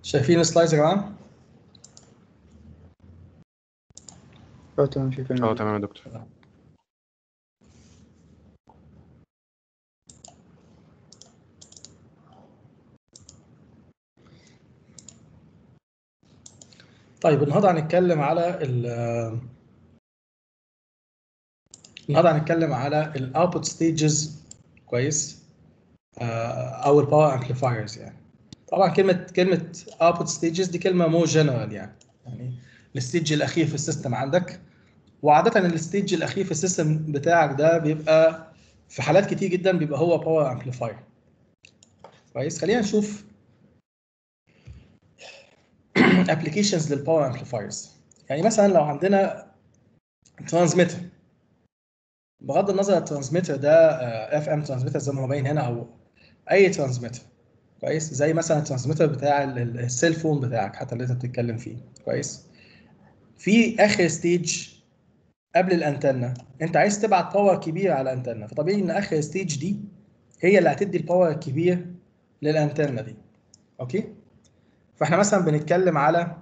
شايفين السلايدز يا جماعه اه تمام شايفين اه تمام يا دكتور طيب النهارده هنتكلم على ال النهارده هنتكلم على الاوتبوت ستيجز كويس آه، او الباور امبليفايرز يعني طبعا كلمه كلمه اوتبوت ستيجز دي كلمه مو جنرال يعني يعني الستيج الاخير في السيستم عندك وعاده الستيج الاخير في السيستم بتاعك ده بيبقى في حالات كتير جدا بيبقى هو باور امبليفاير كويس خلينا نشوف ابلكيشنز للباور امبليفايرز يعني مثلا لو عندنا ترانسميتر بغض النظر الترانسميتر ده اف ام ترانسميتر زي ما هو باين هنا او اي ترانسميتر كويس زي مثلا الترانسميتر بتاع ال- ال- السيل فون بتاعك حتى اللي انت بتتكلم فيه كويس في اخر ستيج قبل الانتنه انت عايز تبعت باور كبير على الانتنه فطبيعي ان اخر ستيج دي هي اللي هتدي الباور الكبير للانتنه دي اوكي فاحنا مثلا بنتكلم على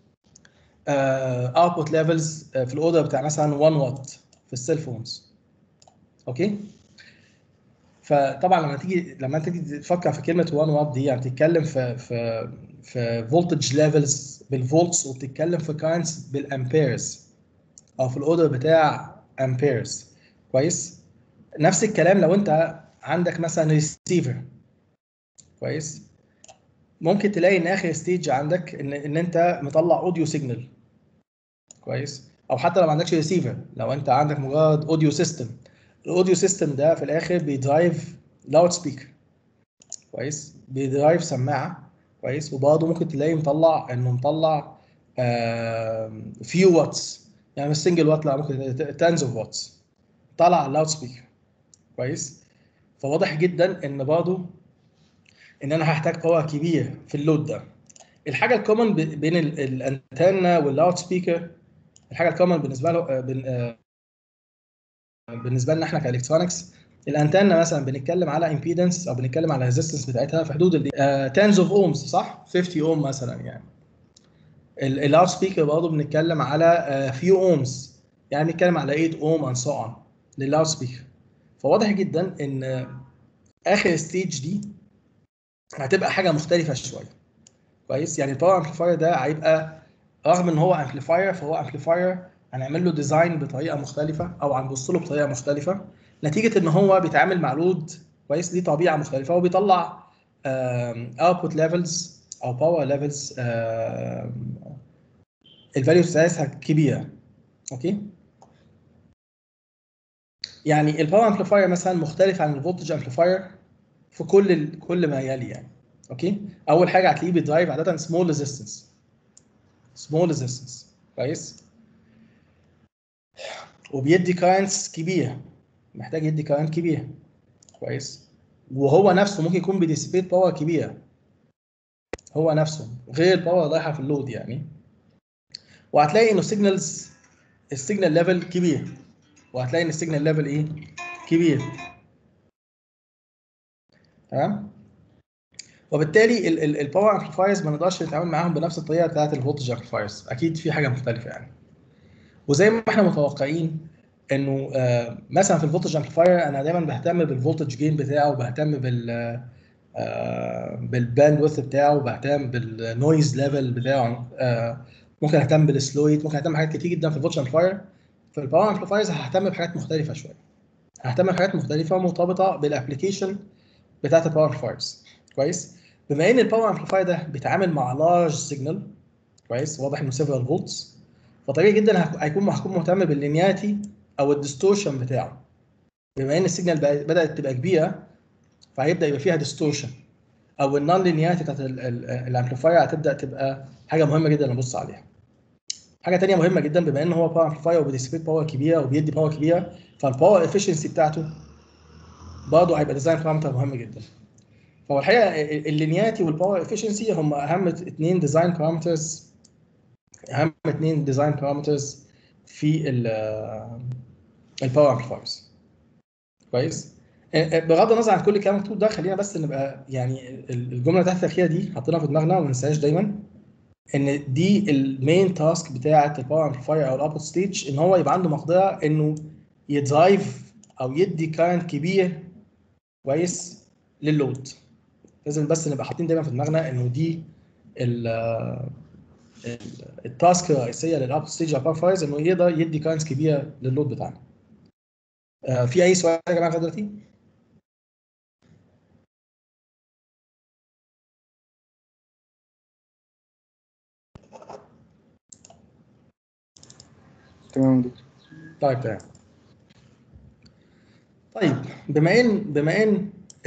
اوتبوت ليفلز في الاوردر بتاع مثلا 1 وات في السيل فونز اوكي فطبعا لما تيجي لما انت تيجي تفكر في كلمه 1 وات دي يعني بتتكلم في في في فولتج ليفلز بالفولتس وبتتكلم في كارنتس بالامبيرز او في الاوردر بتاع امبيرز كويس نفس الكلام لو انت عندك مثلا ريسيفر كويس ممكن تلاقي ان اخر ستيج عندك ان ان انت مطلع اوديو سيجنال كويس او حتى لو ما عندكش ريسيفر لو انت عندك مجرد اوديو سيستم الاوديو سيستم ده في الاخر بيدرايف لاود سبيكر كويس بيدرايف سماعه كويس وبرضه ممكن تلاقي مطلع انه مطلع فيو واتس يعني مش سنجل وات لا ممكن تنز اوف واتس طلع لاود سبيكر كويس فواضح جدا ان برضه ان انا هحتاج باور كبير في اللود ده الحاجه الكومن بين ال- الانتنه واللاود سبيكر الحاجه الكومن بالنسبه له آه، بن- آه، بالنسبه لنا احنا كالكترونكس الانتنه مثلا بنتكلم على امبيدنس او بنتكلم على ريزيستنس بتاعتها في حدود تنز اوف اومز صح 50 اوم مثلا يعني اللاود سبيكر برضه بنتكلم على فيو اومز يعني بنتكلم على 8 اوم اند سو اون لللاود سبيكر فواضح جدا ان آه، اخر ستيج دي هتبقى حاجه مختلفه شويه كويس يعني الباور امبليفاير ده هيبقى رغم ان هو امبليفاير فهو امبليفاير هنعمل له ديزاين بطريقه مختلفه او هنبص له بطريقه مختلفه نتيجه ان هو بيتعامل مع لود كويس ليه طبيعه مختلفه وبيطلع اوتبوت ليفلز او باور ليفلز الفاليو بتاعتها كبيره اوكي يعني الباور امبليفاير مثلا مختلف عن الفولتج امبليفاير في كل ال... كل ما يلي يعني اوكي اول حاجه هتلاقيه بيدرايف عاده سمول ريزيستنس سمول ريزيستنس كويس وبيدي كارنتس كبير محتاج يدي كارنت كبير كويس وهو نفسه ممكن يكون بيديسيبيت باور كبيره هو نفسه غير الباور رايحه في اللود يعني وهتلاقي انه السيجنالز السيجنال ليفل كبير وهتلاقي ان السيجنال ليفل ايه كبير تمام وبالتالي الباور امبليفايرز ما نقدرش نتعامل معاهم بنفس الطريقه بتاعت الفولتج امبليفايرز اكيد في حاجه مختلفه يعني وزي ما احنا متوقعين انه آه، مثلا في الفولتج امبليفاير انا دايما بهتم بالفولتج جين بتاعه وبهتم بال آه، بالباندويث بتاعه وبهتم بالنويز ليفل بتاعه آه، ممكن اهتم بالسلويت ممكن اهتم بحاجات كتير جدا في الفولتج امبليفاير في الباور امبليفايرز ههتم بحاجات مختلفه شويه ههتم بحاجات مختلفه مرتبطه بالابلكيشن بتاعت الباور امبليفايرز كويس بما ان الباور امبليفاير ده بيتعامل مع لارج سيجنال كويس واضح انه سيفرال فولتس فطبيعي جدا هك- هيكون هيكون مهتم باللينياتي او الديستورشن بتاعه بما ان السيجنال بقى- بدات تبقى كبيره فهيبدا يبقى فيها ديستورشن او النون لينياتي بتاعت ال- ال- الامبليفاير هتبدا تبقى حاجه مهمه جدا نبص عليها حاجه تانية مهمه جدا بما ان هو باور امبليفاير وبيديسبيت باور كبيره وبيدي باور كبيره فالباور افشنسي بتاعته برضه هيبقى ديزاين بارامتر مهم جدا فهو الحقيقه اللينياتي والباور افشنسي هم اهم اثنين ديزاين بارامترز اهم اثنين ديزاين بارامترز في الباور امبليفايرز كويس آه، آه، بغض النظر عن كل الكلام المكتوب ده خلينا بس نبقى يعني ال- الجمله تحت الاخيره دي حاطينها في دماغنا وما ننساهاش دايما ان دي المين تاسك بتاعه الباور امبليفاير او الاوتبوت ستيج ان هو يبقى عنده مقدره انه يدرايف او يدي كارنت كبير كويس لللود لازم بس نبقى حاطين دايما في دماغنا انه دي ال ال- التاسك الرئيسيه للاوتبوت ستيج او امبليفايرز انه يقدر يدي كارنت كبيره لللود بتاعنا آه، في اي سؤال يا جماعه لغاية دلوقتي؟ تمام يا دكتور طيب تمام طيب بما ان بما ان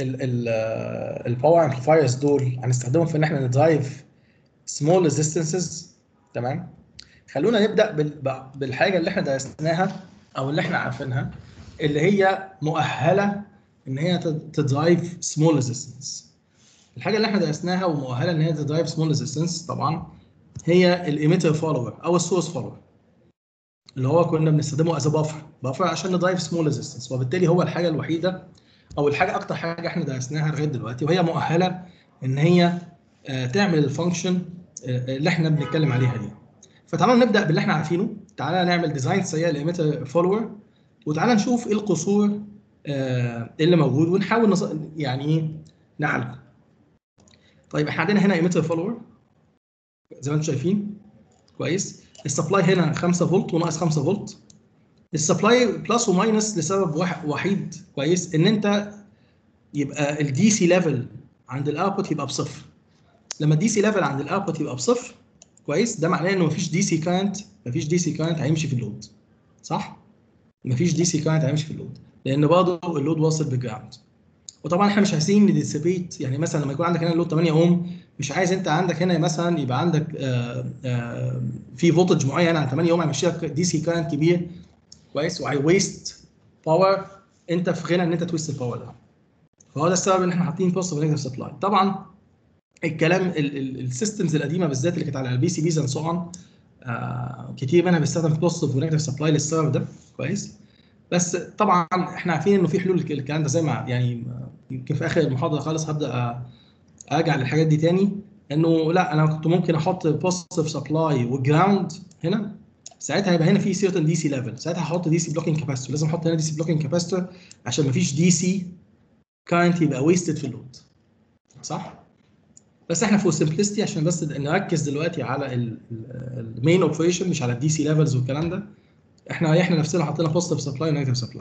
الباور امبليفايرز دول هنستخدمهم في ان احنا ندرايف سمول ريزيستنسز تمام خلونا نبدا بال- بالحاجه اللي احنا درسناها او اللي احنا عارفينها اللي هي مؤهله ان هي تدرايف سمول ريزيستنس الحاجه اللي احنا درسناها ومؤهله ان هي تدرايف سمول ريزيستنس طبعا هي الايميتر فولوور او السورس فولوور اللي هو كنا بنستخدمه از بافر بافر عشان ندرايف سمول ريزيستنس وبالتالي هو الحاجه الوحيده او الحاجه اكتر حاجه احنا درسناها لغايه دلوقتي وهي مؤهله ان هي آه، تعمل الفانكشن اللي احنا بنتكلم عليها دي فتعالوا نبدا باللي احنا عارفينه تعالى نعمل ديزاين سريع لإيميتر فولوور وتعالى نشوف ايه القصور آه، اللي موجود ونحاول نص... يعني ايه نعالجه طيب احنا عندنا هنا ايميتر فولوور زي ما انتم شايفين كويس السبلاي هنا 5 فولت وناقص 5 فولت السبلاي بلس وماينس لسبب واحد وحيد كويس ان انت يبقى الدي سي ليفل عند الاوتبوت يبقى بصفر لما الدي سي ليفل عند الاوتبوت يبقى بصفر كويس ده معناه انه مفيش دي سي كارنت مفيش دي سي كارنت هيمشي في اللود صح مفيش دي سي كارنت هيمشي في اللود لان برضه اللود واصل بجراوند وطبعا احنا مش عايزين نديسيبيت يعني مثلا لما يكون عندك هنا اللود 8 اوم مش عايز انت عندك هنا مثلا يبقى عندك آه، آه، في فولتج معين على 8 اوم هيمشي لك دي سي كارنت كبير كويس وهي ويست باور انت في غنى ان انت تويست الباور ده فهو ده السبب ان احنا حاطين بوزيتيف نيجاتيف سبلاي طبعا الكلام السيستمز القديمه بالذات اللي كانت على البي سي بيز اند سو اون كتير منها بيستخدم بوزيتيف ونيجاتيف سبلاي للسبب ده كويس بس طبعا احنا عارفين انه في حلول الكلام ده زي ما يعني يمكن في اخر المحاضره خالص هبدا أ- ارجع للحاجات دي تاني انه لا انا كنت ممكن احط بوزيتيف سبلاي وجراوند هنا ساعتها هيبقى هنا في سيرتن دي سي ليفل ساعتها هحط دي سي بلوكينج كاباسيتور لازم احط هنا دي سي بلوكينج كاباسيتور عشان مفيش دي سي كارنت يبقى ويستد في اللود صح بس احنا فور سمبلستي عشان بس نركز دلوقتي على المين اوبريشن مش على الدي سي ليفلز والكلام ده احنا احنا نفسنا حطينا بوزيتيف سبلاي ونيجاتيف سبلاي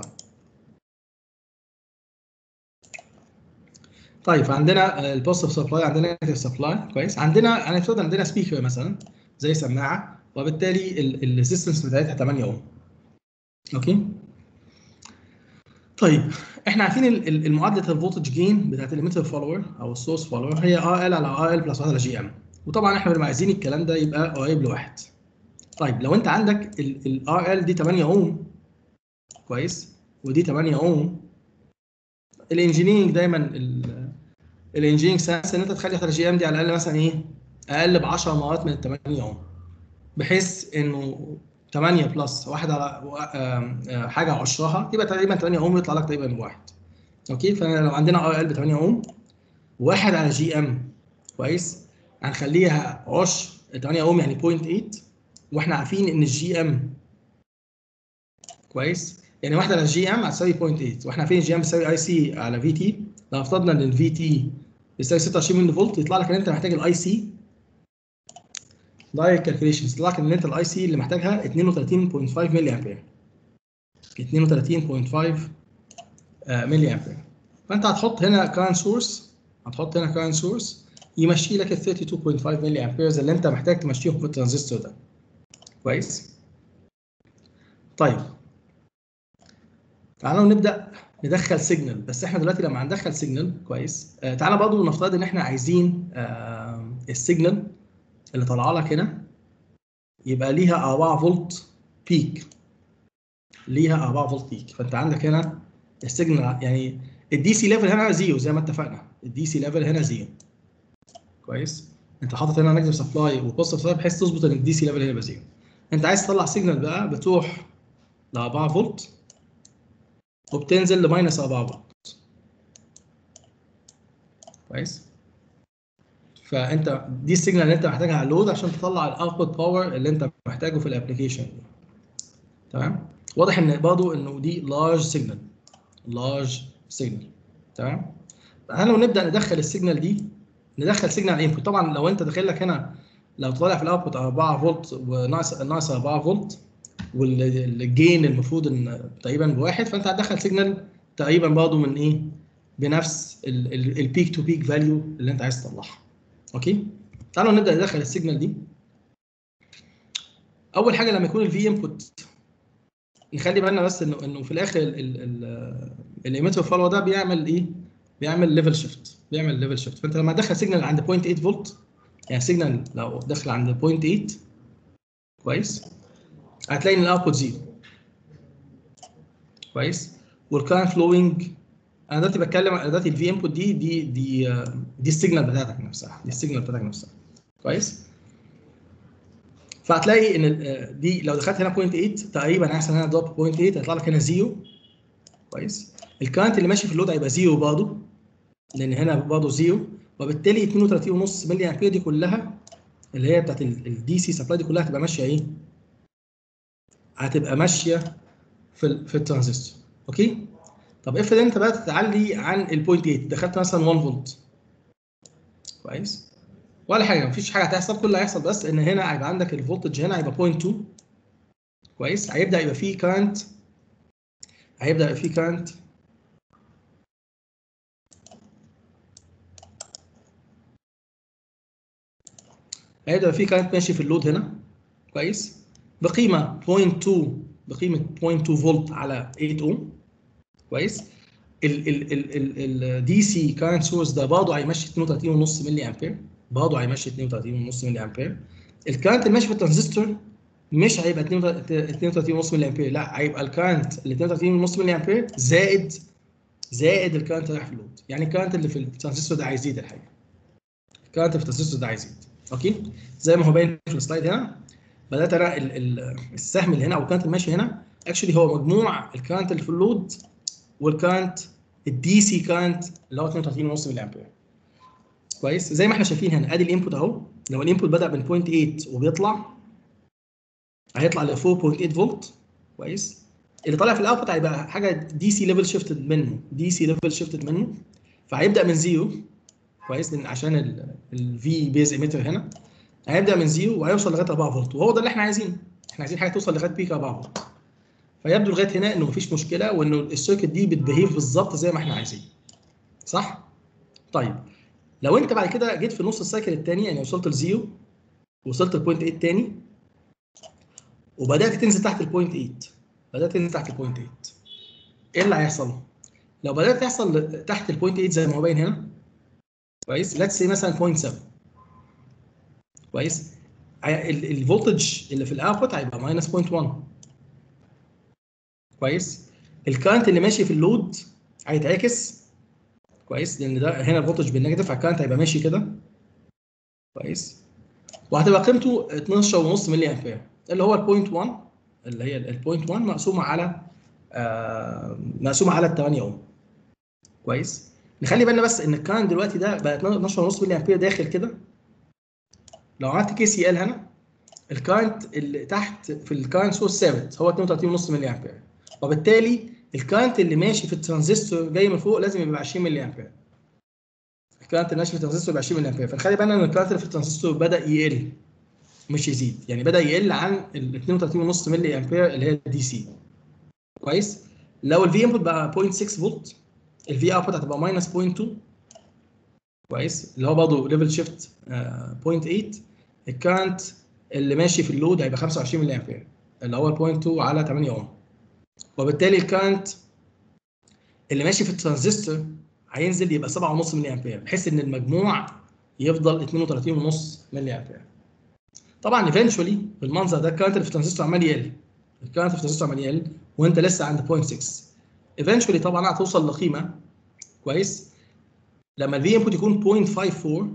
طيب عندنا البوزيتيف سبلاي عندنا نيجاتيف سبلاي كويس عندنا هنفترض عندنا سبيكر مثلا زي سماعه وبالتالي الريزيستنس بتاعتها 8 اوم اوكي طيب احنا عارفين ال- ال- المعادله الفولتج جين بتاعت الميتر فولور او السورس فولور هي ار ال على ار ال بلس 1 على جي ام وطبعا احنا بنبقى عايزين الكلام ده يبقى قريب لواحد طيب لو انت عندك الار ال دي 8 اوم كويس ودي 8 اوم الانجينيرنج دايما الانجينيرنج ساينس ان انت تخلي على جي ام دي على الاقل مثلا ايه اقل ب 10 مرات من ال 8 اوم بحيث انه 8 بلس واحد على آم، آه، حاجه عشرها يبقى تقريبا 8 اوم يطلع لك تقريبا بواحد اوكي فلو عندنا ار ال ب 8 اوم واحد على جي ام كويس هنخليها عشر 8 اوم يعني 0.8 واحنا عارفين ان الجي ام كويس يعني واحده على الجي ام هتساوي 0.8 واحنا عارفين الجي ام بتساوي اي سي على في تي لو افترضنا ان الفي تي بيساوي 26 ملي فولت يطلع لك ان انت محتاج الاي سي دايركت كالكوليشنز يطلع لك ان انت الاي سي اللي محتاجها 32.5 ملي امبير 32.5 آه، ملي امبير فانت هتحط هنا كارنت سورس هتحط هنا كارنت سورس يمشي لك ال 32.5 ملي امبيرز اللي انت محتاج تمشيهم في الترانزستور ده كويس طيب تعالوا نبدا ندخل سيجنال بس احنا دلوقتي لما هندخل سيجنال كويس آه تعالى برضه نفترض ان احنا عايزين آه السيجنال اللي طالعه لك هنا يبقى ليها 4 فولت بيك ليها 4 فولت بيك فانت عندك هنا السيجنال يعني الدي سي ليفل هنا زيرو زي ما اتفقنا الدي سي ليفل هنا زيرو كويس انت حاطط هنا نيجاتيف سبلاي وبوزيتيف سبلاي بحيث تظبط ان الدي سي ليفل هنا يبقى زيرو انت عايز تطلع سيجنال بقى بتروح ل 4 فولت وبتنزل لماينس 4 فولت كويس فانت دي السيجنال اللي انت محتاجها على اللود عشان تطلع الاوتبوت باور اللي انت محتاجه في الابلكيشن تمام واضح ان برضه انه دي لارج سيجنال لارج سيجنال تمام هل لو نبدا ندخل السيجنال دي ندخل سيجنال انبوت طبعا لو انت داخل لك هنا لو طالع في الاوتبوت 4 فولت وناقص ناقص 4 فولت والجين المفروض ان تقريبا بواحد فانت هتدخل سيجنال تقريبا برضه من ايه بنفس البيك تو بيك فاليو اللي انت عايز تطلعها اوكي تعالوا نبدا ندخل السيجنال دي اول حاجه لما يكون الفي انبوت نخلي بالنا بس انه انه في الاخر الايميتر فولو ده بيعمل ايه بيعمل ليفل شيفت بيعمل ليفل شيفت فانت لما تدخل سيجنال عند 0.8 فولت يعني سيجنال لو داخل عند 0.8 كويس هتلاقي ان الاوتبوت زيرو كويس والكارنت فلوينج انا دلوقتي بتكلم عن دلوقتي الفي انبوت دي دي دي دي السيجنال بتاعتك نفسها دي السيجنال بتاعتك نفسها كويس فهتلاقي ان دي لو دخلت هنا 0.8 تقريبا احسن هنا دروب 0.8 هيطلع لك هنا زيرو كويس الكارنت اللي ماشي في اللود هيبقى زيرو برضه لان هنا برضه زيرو وبالتالي 32.5 ملي امبير دي كلها اللي هي بتاعت الدي سي سبلاي دي كلها هتبقى ماشيه ايه؟ هتبقى ماشيه في ال في الترانزستور اوكي؟ طب افرض انت بقى تتعلي عن البوينت 8 دخلت مثلا 1 فولت كويس؟ ولا حاجه مفيش حاجه هتحصل كل اللي هيحصل بس ان هنا هيبقى عندك الفولتج هنا هيبقى 0.2 كويس؟ هيبدا يبقى فيه كارنت هيبدا يبقى فيه كارنت هيبدا في كارنت ماشي في اللود هنا كويس بقيمه 0.2 بقيمه 0.2 فولت على 8 اوم كويس الدي سي كارنت سورس ده برضه هيمشي 32.5 ملي امبير برضه هيمشي 32.5 ملي امبير الكارنت اللي ماشي في الترانزستور مش هيبقى 32.5 ملي امبير لا هيبقى الكارنت اللي 32.5 ملي امبير زائد زائد الكارنت اللي رايح في اللود يعني الكارنت اللي في الترانزستور ده عايز يزيد الحقيقه الكارنت في الترانزستور ده عايز يزيد اوكي زي ما هو باين في السلايد هنا بدات ارى السهم اللي هنا او الكارنت الماشي هنا اكشلي هو مجموع الكارنت اللي في اللود والكارنت الدي سي كارنت اللي هو 32.5 ملي امبير كويس زي ما احنا شايفين هنا ادي الانبوت اهو لو الانبوت بدا من 0.8 وبيطلع هيطلع ل 4.8 فولت كويس اللي طالع في الاوتبوت هيبقى حاجه دي سي ليفل شيفتد منه دي سي ليفل شيفتد منه فهيبدا من زيرو كويس لان عشان الفي بيز ايميتر هنا هيبدا من زيرو وهيوصل لغايه 4 فولت وهو ده اللي احنا عايزينه احنا عايزين حاجه توصل لغايه بيك 4 فولت فيبدو لغايه هنا انه مفيش مشكله وانه السيركت دي بتبهيف بالظبط زي ما احنا عايزين صح طيب لو انت بعد كده جيت في نص السايكل الثاني يعني وصلت لزيرو وصلت لبوينت 8 تاني وبدات تنزل تحت البوينت 8 بدات تنزل تحت البوينت 8 ايه اللي هيحصل؟ لو بدات تحصل تحت البوينت 8 زي ما هو باين هنا كويس ليتس سي مثلا 0.7 كويس الفولتج اللي في الاوتبوت هيبقى ماينس 0.1 كويس الكارنت اللي ماشي في اللود هيتعكس كويس لان ده هنا الفولتج بالنيجاتيف فالكارنت هيبقى ماشي كده كويس وهتبقى قيمته 12.5 ملي امبير اللي هو البوينت 1 اللي هي البوينت 1 مقسومه على آه مقسومه على ال 8 اوم كويس نخلي بالنا بس ان الكارنت دلوقتي ده بقى 12.5 ملي امبير داخل كده لو عملت كي سي ال هنا الكارنت اللي تحت في الكارنت سورس ثابت هو 32.5 ملي امبير وبالتالي الكارنت اللي ماشي في الترانزستور جاي من فوق لازم يبقى 20 ملي امبير الكارنت اللي ماشي في الترانزستور يبقى 20 ملي امبير فنخلي بالنا ان الكارنت اللي في الترانزستور بدا يقل مش يزيد يعني بدا يقل عن ال 32.5 ملي امبير اللي هي دي سي كويس لو الفي انبوت بقى 0.6 فولت الفي اوتبوت هتبقى ماينس 0.2 كويس اللي هو برضه ليفل شيفت 0.8 الكارنت اللي ماشي في اللود هيبقى 25 ملي امبير اللي هو 0.2 على 8 اوم وبالتالي الكارنت اللي ماشي في الترانزستور هينزل يبقى 7.5 ملي امبير بحيث ان المجموع يفضل 32.5 ملي امبير طبعا ايفينشولي بالمنظر ده الكارنت اللي في الترانزستور عمال يقل الكارنت في الترانزستور عمال يقل وانت لسه عند 0.6 ايفينشولي طبعا هتوصل لقيمه كويس لما الفي انبوت يكون 0.54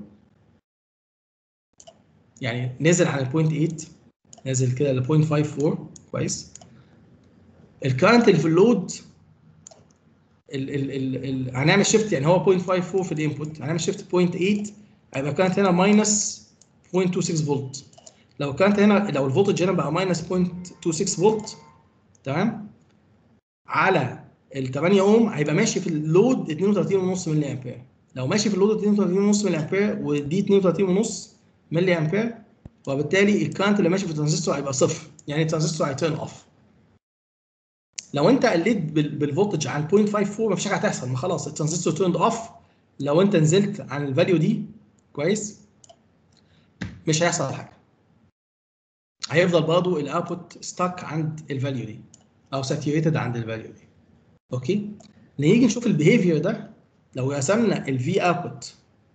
يعني نزل عن ال 0.8 نازل كده ل 0.54 كويس الكارنت اللي في اللود ال ال ال ال هنعمل شيفت يعني هو 0.54 في الانبوت هنعمل شيفت 0.8 هيبقى كانت هنا ماينس 0.26 فولت لو كانت هنا لو الفولتج هنا بقى ماينس 0.26 فولت تمام على ال 8 اوم هيبقى ماشي في اللود 32.5 ملي امبير لو ماشي في اللود 32.5 ملي امبير ودي 32.5 ملي امبير وبالتالي الكارنت اللي ماشي في الترانزستور هيبقى صفر يعني الترانزستور هيتيرن اوف لو انت قلت بال- بالفولتج عن 0.54 مفيش حاجه هتحصل ما خلاص الترانزستور تيرند اوف لو انت نزلت عن الفاليو دي كويس مش هيحصل حاجه هيفضل برضه الاوتبوت ستاك عند الفاليو دي او ساتيوريتد عند الفاليو دي اوكي نيجي نشوف البيهيفير ده لو قسمنا الفي اوتبوت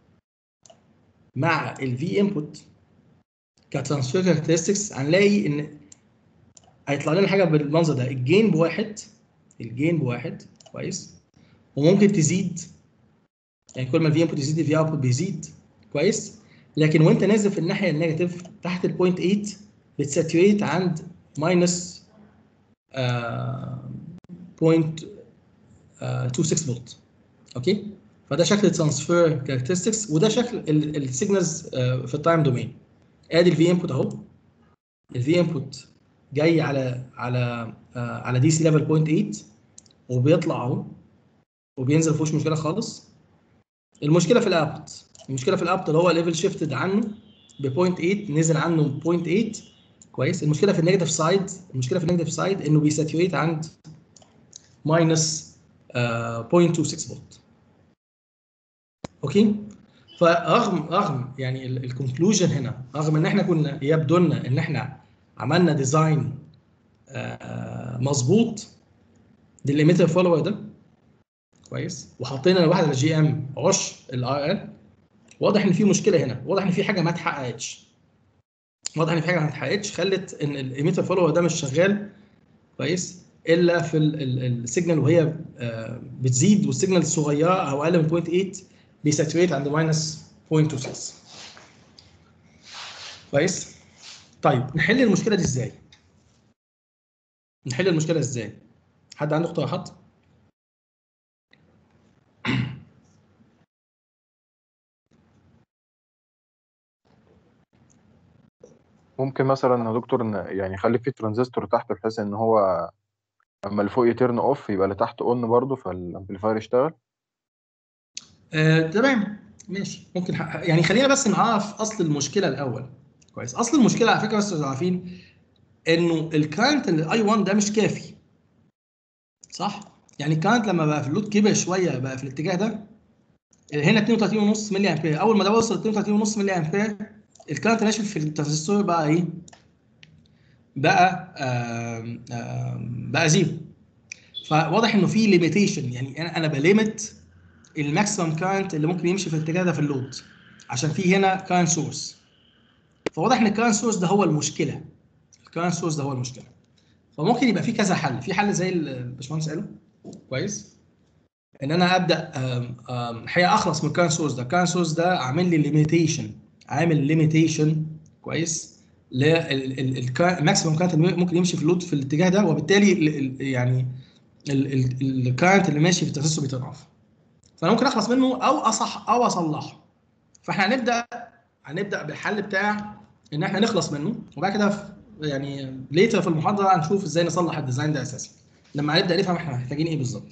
مع الفي انبوت كترانسفير كاركترستكس هنلاقي ان هيطلع لنا حاجه بالمنظر ده الجين بواحد الجين بواحد كويس وممكن تزيد يعني كل ما الفي انبوت يزيد الفي اوتبوت بيزيد كويس لكن وانت نازل في الناحيه النيجاتيف تحت البوينت 8 بتساتوريت عند ماينس بوينت 26 فولت اوكي فده شكل الترانسفير كاركترستكس وده شكل السيجنالز في التايم دومين ادي الفي انبوت اهو الفي انبوت جاي على على آه على دي سي ليفل 0.8 وبيطلع اهو وبينزل مفيهوش مشكله خالص المشكله في الاوتبوت المشكله في الاوتبوت اللي هو ليفل شيفتد عنه ب 0.8 نزل عنه 0.8 كويس المشكله في النيجاتيف سايد المشكله في النيجاتيف سايد انه بيساتوريت عند ماينس 0.26 فولت اوكي فرغم رغم يعني الكونكلوجن هنا رغم ان احنا كنا يبدو لنا ان احنا عملنا ديزاين مظبوط للإيميتر فولور ده كويس وحطينا الواحد على جي ام عش الار ال واضح ان في مشكله هنا واضح ان في حاجه ما اتحققتش واضح ان في حاجه ما اتحققتش خلت ان الايميتر فولور ده مش شغال كويس الا في السيجنال وهي آه، بتزيد والسيجنال الصغيره او اقل من 0.8 بيساتوريت عند ماينس 0.26 كويس طيب نحل المشكله دي ازاي نحل المشكله ازاي حد عنده اقتراحات ممكن مثلا يا دكتور إن- يعني يخلي في ترانزستور تحت بحيث ان هو اما اللي فوق يترن اوف يبقى اللي تحت اون برضه فالامبليفاير يشتغل آه، تمام ماشي ممكن ح- يعني خلينا بس نعرف اصل المشكله الاول كويس اصل المشكله على فكره بس تبقوا عارفين انه الكارنت الاي 1 ده مش كافي صح يعني الكارنت لما بقى في اللود كبر شويه بقى في الاتجاه ده هنا 32.5 ملي امبير اول ما ده وصل 32.5 ملي امبير الكارنت ماشي في الترانزستور بقى ايه بقى آم آم بقى زيرو فواضح انه في ليميتيشن يعني انا انا بليمت الماكسيمم كارنت اللي ممكن يمشي في الاتجاه ده في اللود عشان في هنا كارنت سورس فواضح ان الكارنت سورس ده هو المشكله الكارنت سورس ده هو المشكله فممكن يبقى في كذا حل في حل زي اللي الباشمهندس قاله كويس ان انا ابدا آم، آم، الحقيقه اخلص من الكارنت سورس ده الكارنت سورس ده عامل لي ليميتيشن عامل ليميتيشن كويس للماكسيمم كارنت اللي ممكن يمشي في اللود في الاتجاه ده وبالتالي ال- ال- يعني الكارنت اللي ماشي في الترانزستور بيتضاعف فانا ممكن اخلص منه او اصح او اصلحه فاحنا هنبدا هنبدا بالحل بتاع ان احنا نخلص منه وبعد كده في- يعني ليتر في المحاضره هنشوف ازاي نصلح الديزاين ده اساسا لما نبدا نفهم احنا محتاجين ايه بالظبط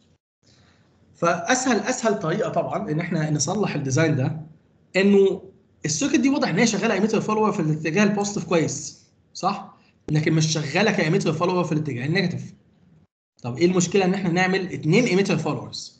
فاسهل اسهل طريقه طبعا ان احنا نصلح الديزاين ده انه السيركت دي واضح ان هي شغاله ايميتر فولور في الاتجاه البوزيتيف كويس صح لكن مش شغاله كايميتر فولور في الاتجاه النيجاتيف طب ايه المشكله ان احنا نعمل اثنين ايميتر فولورز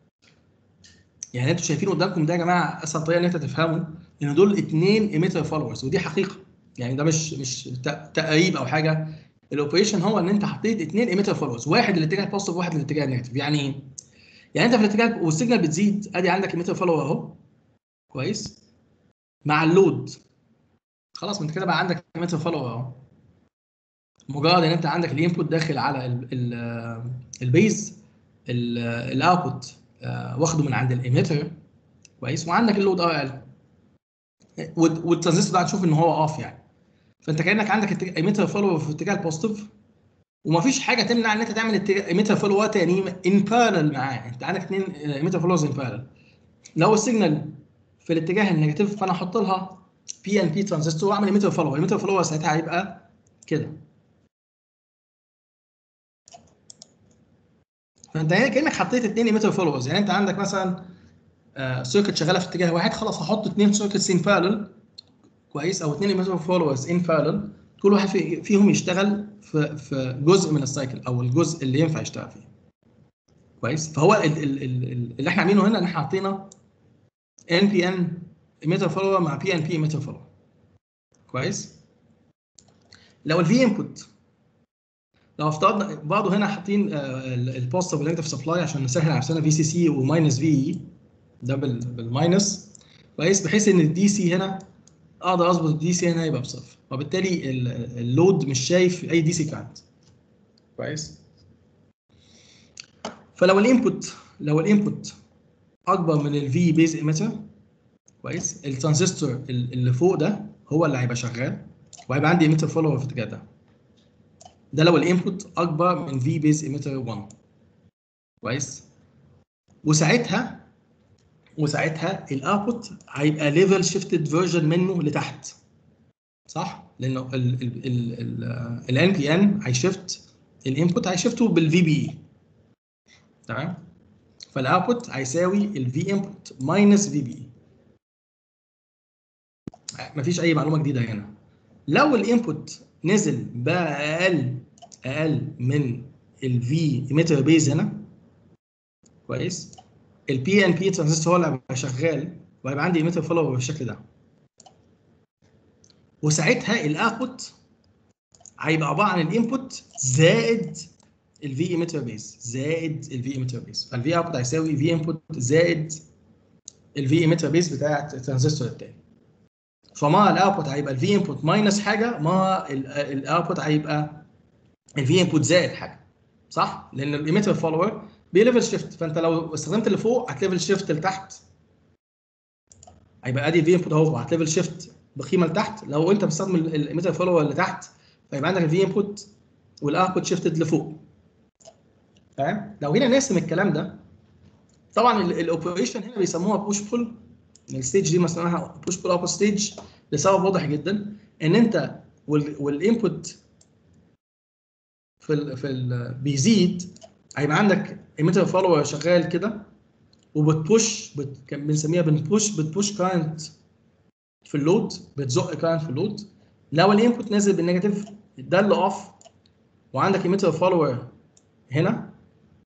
يعني انتوا شايفين قدامكم ده يا جماعه اسهل طريقه ان انت تفهموا ان دول اثنين ايميتر فولورز ودي حقيقه يعني ده مش مش ت- تقريب او حاجه الاوبريشن هو ان انت حطيت اثنين ايميتر فولورز واحد للاتجاه البوزيتيف وواحد للاتجاه النيجاتيف يعني ايه؟ يعني انت في الاتجاه والسيجنال بتزيد ادي عندك ايميتر فولور اهو كويس مع اللود خلاص ما انت كده بقى عندك ايميتر فولور اهو مجرد ان انت عندك الانبوت داخل على ال- ال- البيز ال- الاوتبوت آه، واخده من عند الايميتر كويس وعندك اللود ار ال والترانزستور ده هنشوف ان هو اوف يعني فانت كانك عندك ايميتر فولور في اتجاه البوزيتيف ومفيش حاجه تمنع ان انت تعمل ايميتر فولو تاني ان بارل معاه انت عندك اثنين ايميتر فولوز ان بارل لو السيجنال في الاتجاه النيجاتيف فانا احط لها بي ان بي ترانزستور واعمل ايميتر فولو الايميتر فولو ساعتها هيبقى كده فانت هنا كانك حطيت اثنين ايميتر فولوز يعني انت عندك مثلا سيركت شغاله في اتجاه واحد خلاص هحط اثنين سيركتس ان بارل كويس او اثنين ايميتر فولوز ان بارل كل واحد في فيهم يشتغل في في جزء من السايكل او الجزء اللي ينفع يشتغل فيه كويس فهو ال ال ال اللي احنا عاملينه هنا ان احنا حاطينا ان بي ان ايميتر فولور مع بي ان بي ايميتر فولور كويس لو الفي انبوت لو افترضنا برضه هنا حاطين البوزيتيف والنيجاتيف سبلاي عشان نسهل على نفسنا في سي سي وماينس في اي ده بال- بالماينس كويس بحيث ان الدي سي هنا اقدر اظبط الدي سي هنا يبقى بصفر وبالتالي ال- اللود مش شايف اي دي سي كارنت كويس فلو الانبوت لو الانبوت اكبر من الفي بيز ايميتر كويس الترانزستور ال- اللي فوق ده هو اللي هيبقى شغال وهيبقى عندي ايميتر فولور في الاتجاه ده ده لو الانبوت اكبر من في بيز ايميتر 1 كويس وساعتها وساعتها الاوتبوت هيبقى ليفل شيفتد فيرجن منه لتحت صح لانه الان بي ان هيشفت الانبوت هيشفته بالفي بي اي تمام فالاوتبوت هيساوي الفي انبوت ماينس في بي اي مفيش اي معلومه جديده هنا لو الانبوت نزل بقى اقل اقل من الفي ايميتر بيز هنا كويس البي ان بي ترانزستور هو اللي هيبقى شغال وهيبقى عندي ايميتر فولور بالشكل ده وساعتها الاوتبوت هيبقى عباره عن الانبوت زائد الفي ايميتر بيز زائد الفي ايميتر بيز فالفي اوتبوت هيساوي في انبوت زائد الفي ايميتر بيز بتاع الترانزستور التاني فما الاوتبوت هيبقى الفي انبوت ماينس حاجه ما الاوتبوت هيبقى الفي انبوت زائد حاجه صح؟ لان الايميتر فولور بيليفل شيفت فانت لو استخدمت اللي فوق هتليفل شيفت لتحت هيبقى ادي الفي انبوت اهو هتليفل شيفت بقيمه لتحت لو انت بتستخدم الايميتر فولور اللي تحت فيبقى عندك الفي انبوت والاوتبوت شيفتد لفوق تمام لو جينا نرسم الكلام ده طبعا الاوبريشن هنا بيسموها بوش بول الستيج دي اسمها بوش بول اوت ستيج لسبب واضح جدا ان انت والانبوت في ال في ال بيزيد هيبقى عندك ايميتر فولور شغال كده وبتبوش بت كان بنسميها بنبوش بتبوش كارنت في اللود بتزق كارنت في اللود لو الانبوت نازل بالنيجاتيف ده اللي اوف وعندك ايميتر فولور هنا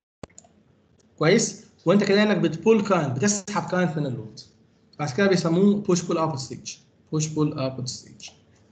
كويس وانت كده انك بتبول كارنت بتسحب كارنت من اللود عشان كده بيسموه بوش بول اوت ستيج بوش بول اوت ستيج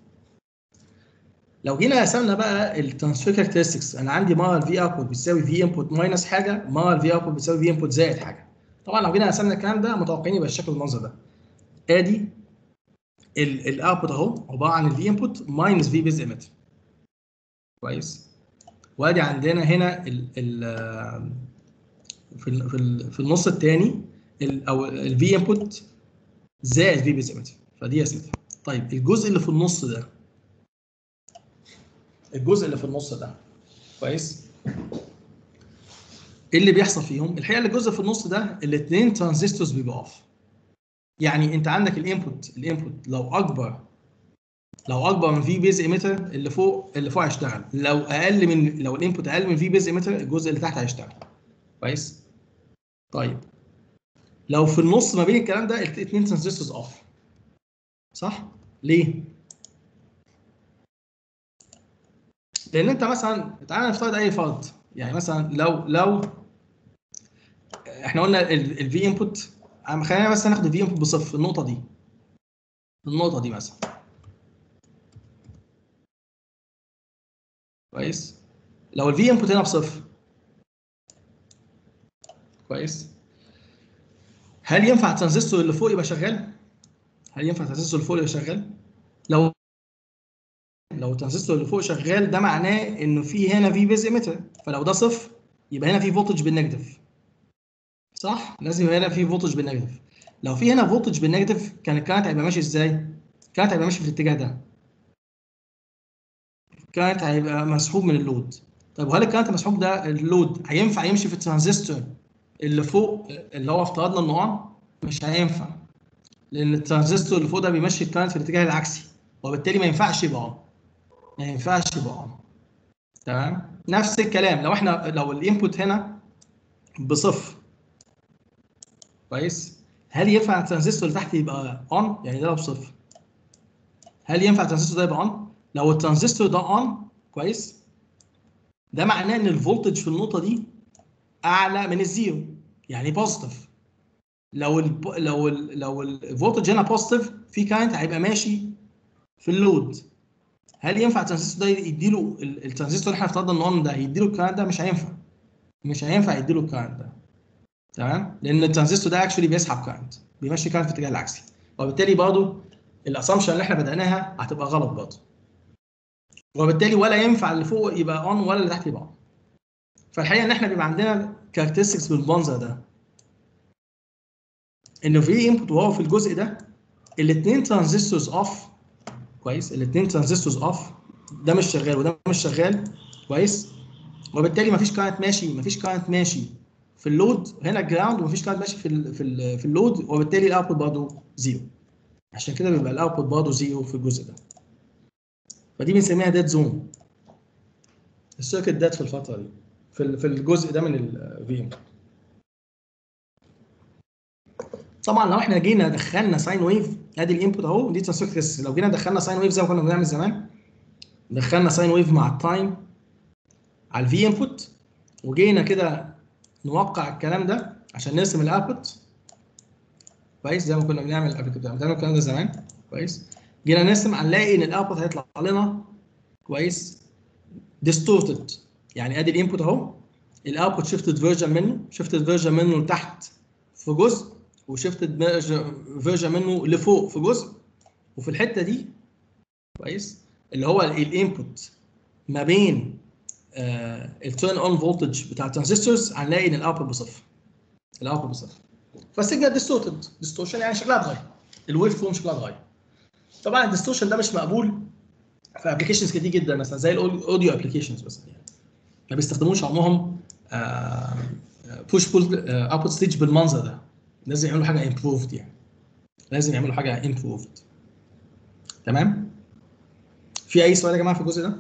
لو جينا قسمنا بقى الترانسفير كاركترستكس انا عندي مره الفي اوتبوت بتساوي في انبوت ماينس حاجه مره الفي اوتبوت بتساوي في انبوت زائد حاجه طبعا لو جينا قسمنا الكلام ده متوقعين يبقى الشكل المنظر ده ادي الاوتبوت اهو عباره عن الفي انبوت ماينس في بيز ايميتر كويس وادي عندنا هنا ال ال في ال في, ال في النص الثاني او الفي انبوت زائد في بيز ايميتر فدي اسمتها طيب الجزء اللي في النص ده الجزء اللي في النص ده كويس ايه اللي بيحصل فيهم الحقيقه الجزء في النص ده الاثنين ترانزستورز بيبقوا اوف يعني انت عندك الانبوت الانبوت لو اكبر لو اكبر من في بيز ايميتر اللي فوق اللي فوق هيشتغل لو اقل من لو الانبوت اقل من في بيز ايميتر الجزء اللي تحت هيشتغل كويس طيب لو في النص ما بين الكلام ده الاثنين ترانزستورز اوف صح ليه لان انت مثلا تعالى نفترض اي فرض يعني مثلا لو لو احنا قلنا الفي انبوت خلينا بس ناخد الفي انبوت بصفر النقطه دي النقطه دي مثلا كويس لو الفي انبوت هنا بصفر كويس هل ينفع الترانزستور اللي فوق يبقى شغال؟ هل ينفع الترانزستور اللي فوق يبقى شغال؟ لو لو الترانزستور اللي فوق شغال ده معناه انه في هنا في بيز ايميتر فلو ده صفر يبقى هنا في فولتج بالنيجاتيف صح لازم يبقى هنا في فولتج بالنيجاتيف لو في هنا فولتج بالنيجاتيف كان الكارنت هيبقى ماشي ازاي الكارنت هيبقى ماشي في الاتجاه ده الكارنت هيبقى مسحوب من اللود طيب وهل الكارنت المسحوب ده اللود هينفع يمشي في الترانزستور اللي فوق اللي هو افترضنا انه اون مش هينفع لان الترانزستور اللي فوق ده بيمشي الكارنت في الاتجاه العكسي وبالتالي ما ينفعش يبقى اون ما ينفعش يبقى اون تمام نفس الكلام لو احنا لو الانبوت هنا بصفر كويس هل ينفع الترانزستور اللي تحت يبقى اون يعني ده لو بصفر هل ينفع الترانزستور ده يبقى اون لو الترانزستور ده اون كويس ده معناه ان الفولتج في النقطه دي اعلى من الزيرو يعني بوزيتيف لو ال لو ال لو الفولتج هنا بوزيتيف في كارنت هيبقى ماشي في اللود هل ينفع الترانزستور ده يديله ال- الترانزستور اللي احنا افترضنا ان اون ده يديله الكارنت ده مش هينفع مش هينفع يديله الكارنت ده تمام لان الترانزستور ده اكشولي بيسحب كارنت بيمشي كارنت في الاتجاه العكسي وبالتالي برضه الاسامبشن اللي احنا بدأناها هتبقى غلط برضه وبالتالي ولا ينفع اللي فوق يبقى اون ولا اللي تحت يبقى اون فالحقيقه ان احنا بيبقى عندنا كاركترستكس بالمنظر ده انه في انبوت وهو في الجزء ده الاثنين ترانزستورز اوف كويس الاثنين ترانزستورز اوف ده مش شغال وده مش شغال كويس وبالتالي مفيش كارنت ماشي مفيش كارنت ماشي في اللود هنا جراوند ومفيش كارنت ماشي في ال في ال في اللود وبالتالي الاوتبوت برضه زيرو عشان كده بيبقى الاوتبوت برضه زيرو في الجزء ده فدي بنسميها ديد زون السيركت ديد في الفتره دي في ال- في الجزء ده من الفي ام طبعا لو احنا جينا دخلنا ساين ويف ادي الانبوت اهو دي ترانسفير لو جينا دخلنا ساين ويف زي ما كنا بنعمل زمان دخلنا ساين ويف مع التايم على الفي انبوت وجينا كده نوقع الكلام ده عشان نرسم الاوتبوت كويس زي ما كنا بنعمل قبل كده بنعمل الكلام ده زمان كويس جينا نرسم هنلاقي ان الاوتبوت هيطلع لنا كويس ديستورتد يعني ادي الانبوت اهو الاوتبوت شيفتد فيرجن منه شيفتد فيرجن منه لتحت في جزء وشيفتد فيرجن منه لفوق في جزء وفي الحته دي كويس اللي هو الانبوت ما بين التيرن اون فولتج بتاع الترانزستورز هنلاقي ان الاوتبوت بصفر الاوتبوت بصفر فالسيجنال ديستورتد ديستورشن يعني شكلها اتغير الويف فورم شكلها اتغير طبعا الديستورشن ده مش مقبول في ابلكيشنز كتير جدا مثلا زي الاوديو ابلكيشنز مثلا يعني ما بيستخدموش عموهم بوش بول اوتبوت ستيج بالمنظر ده لازم يعملوا حاجه امبروفد يعني لازم يعملوا حاجه امبروفد تمام في اي سؤال يا جماعه في الجزء ده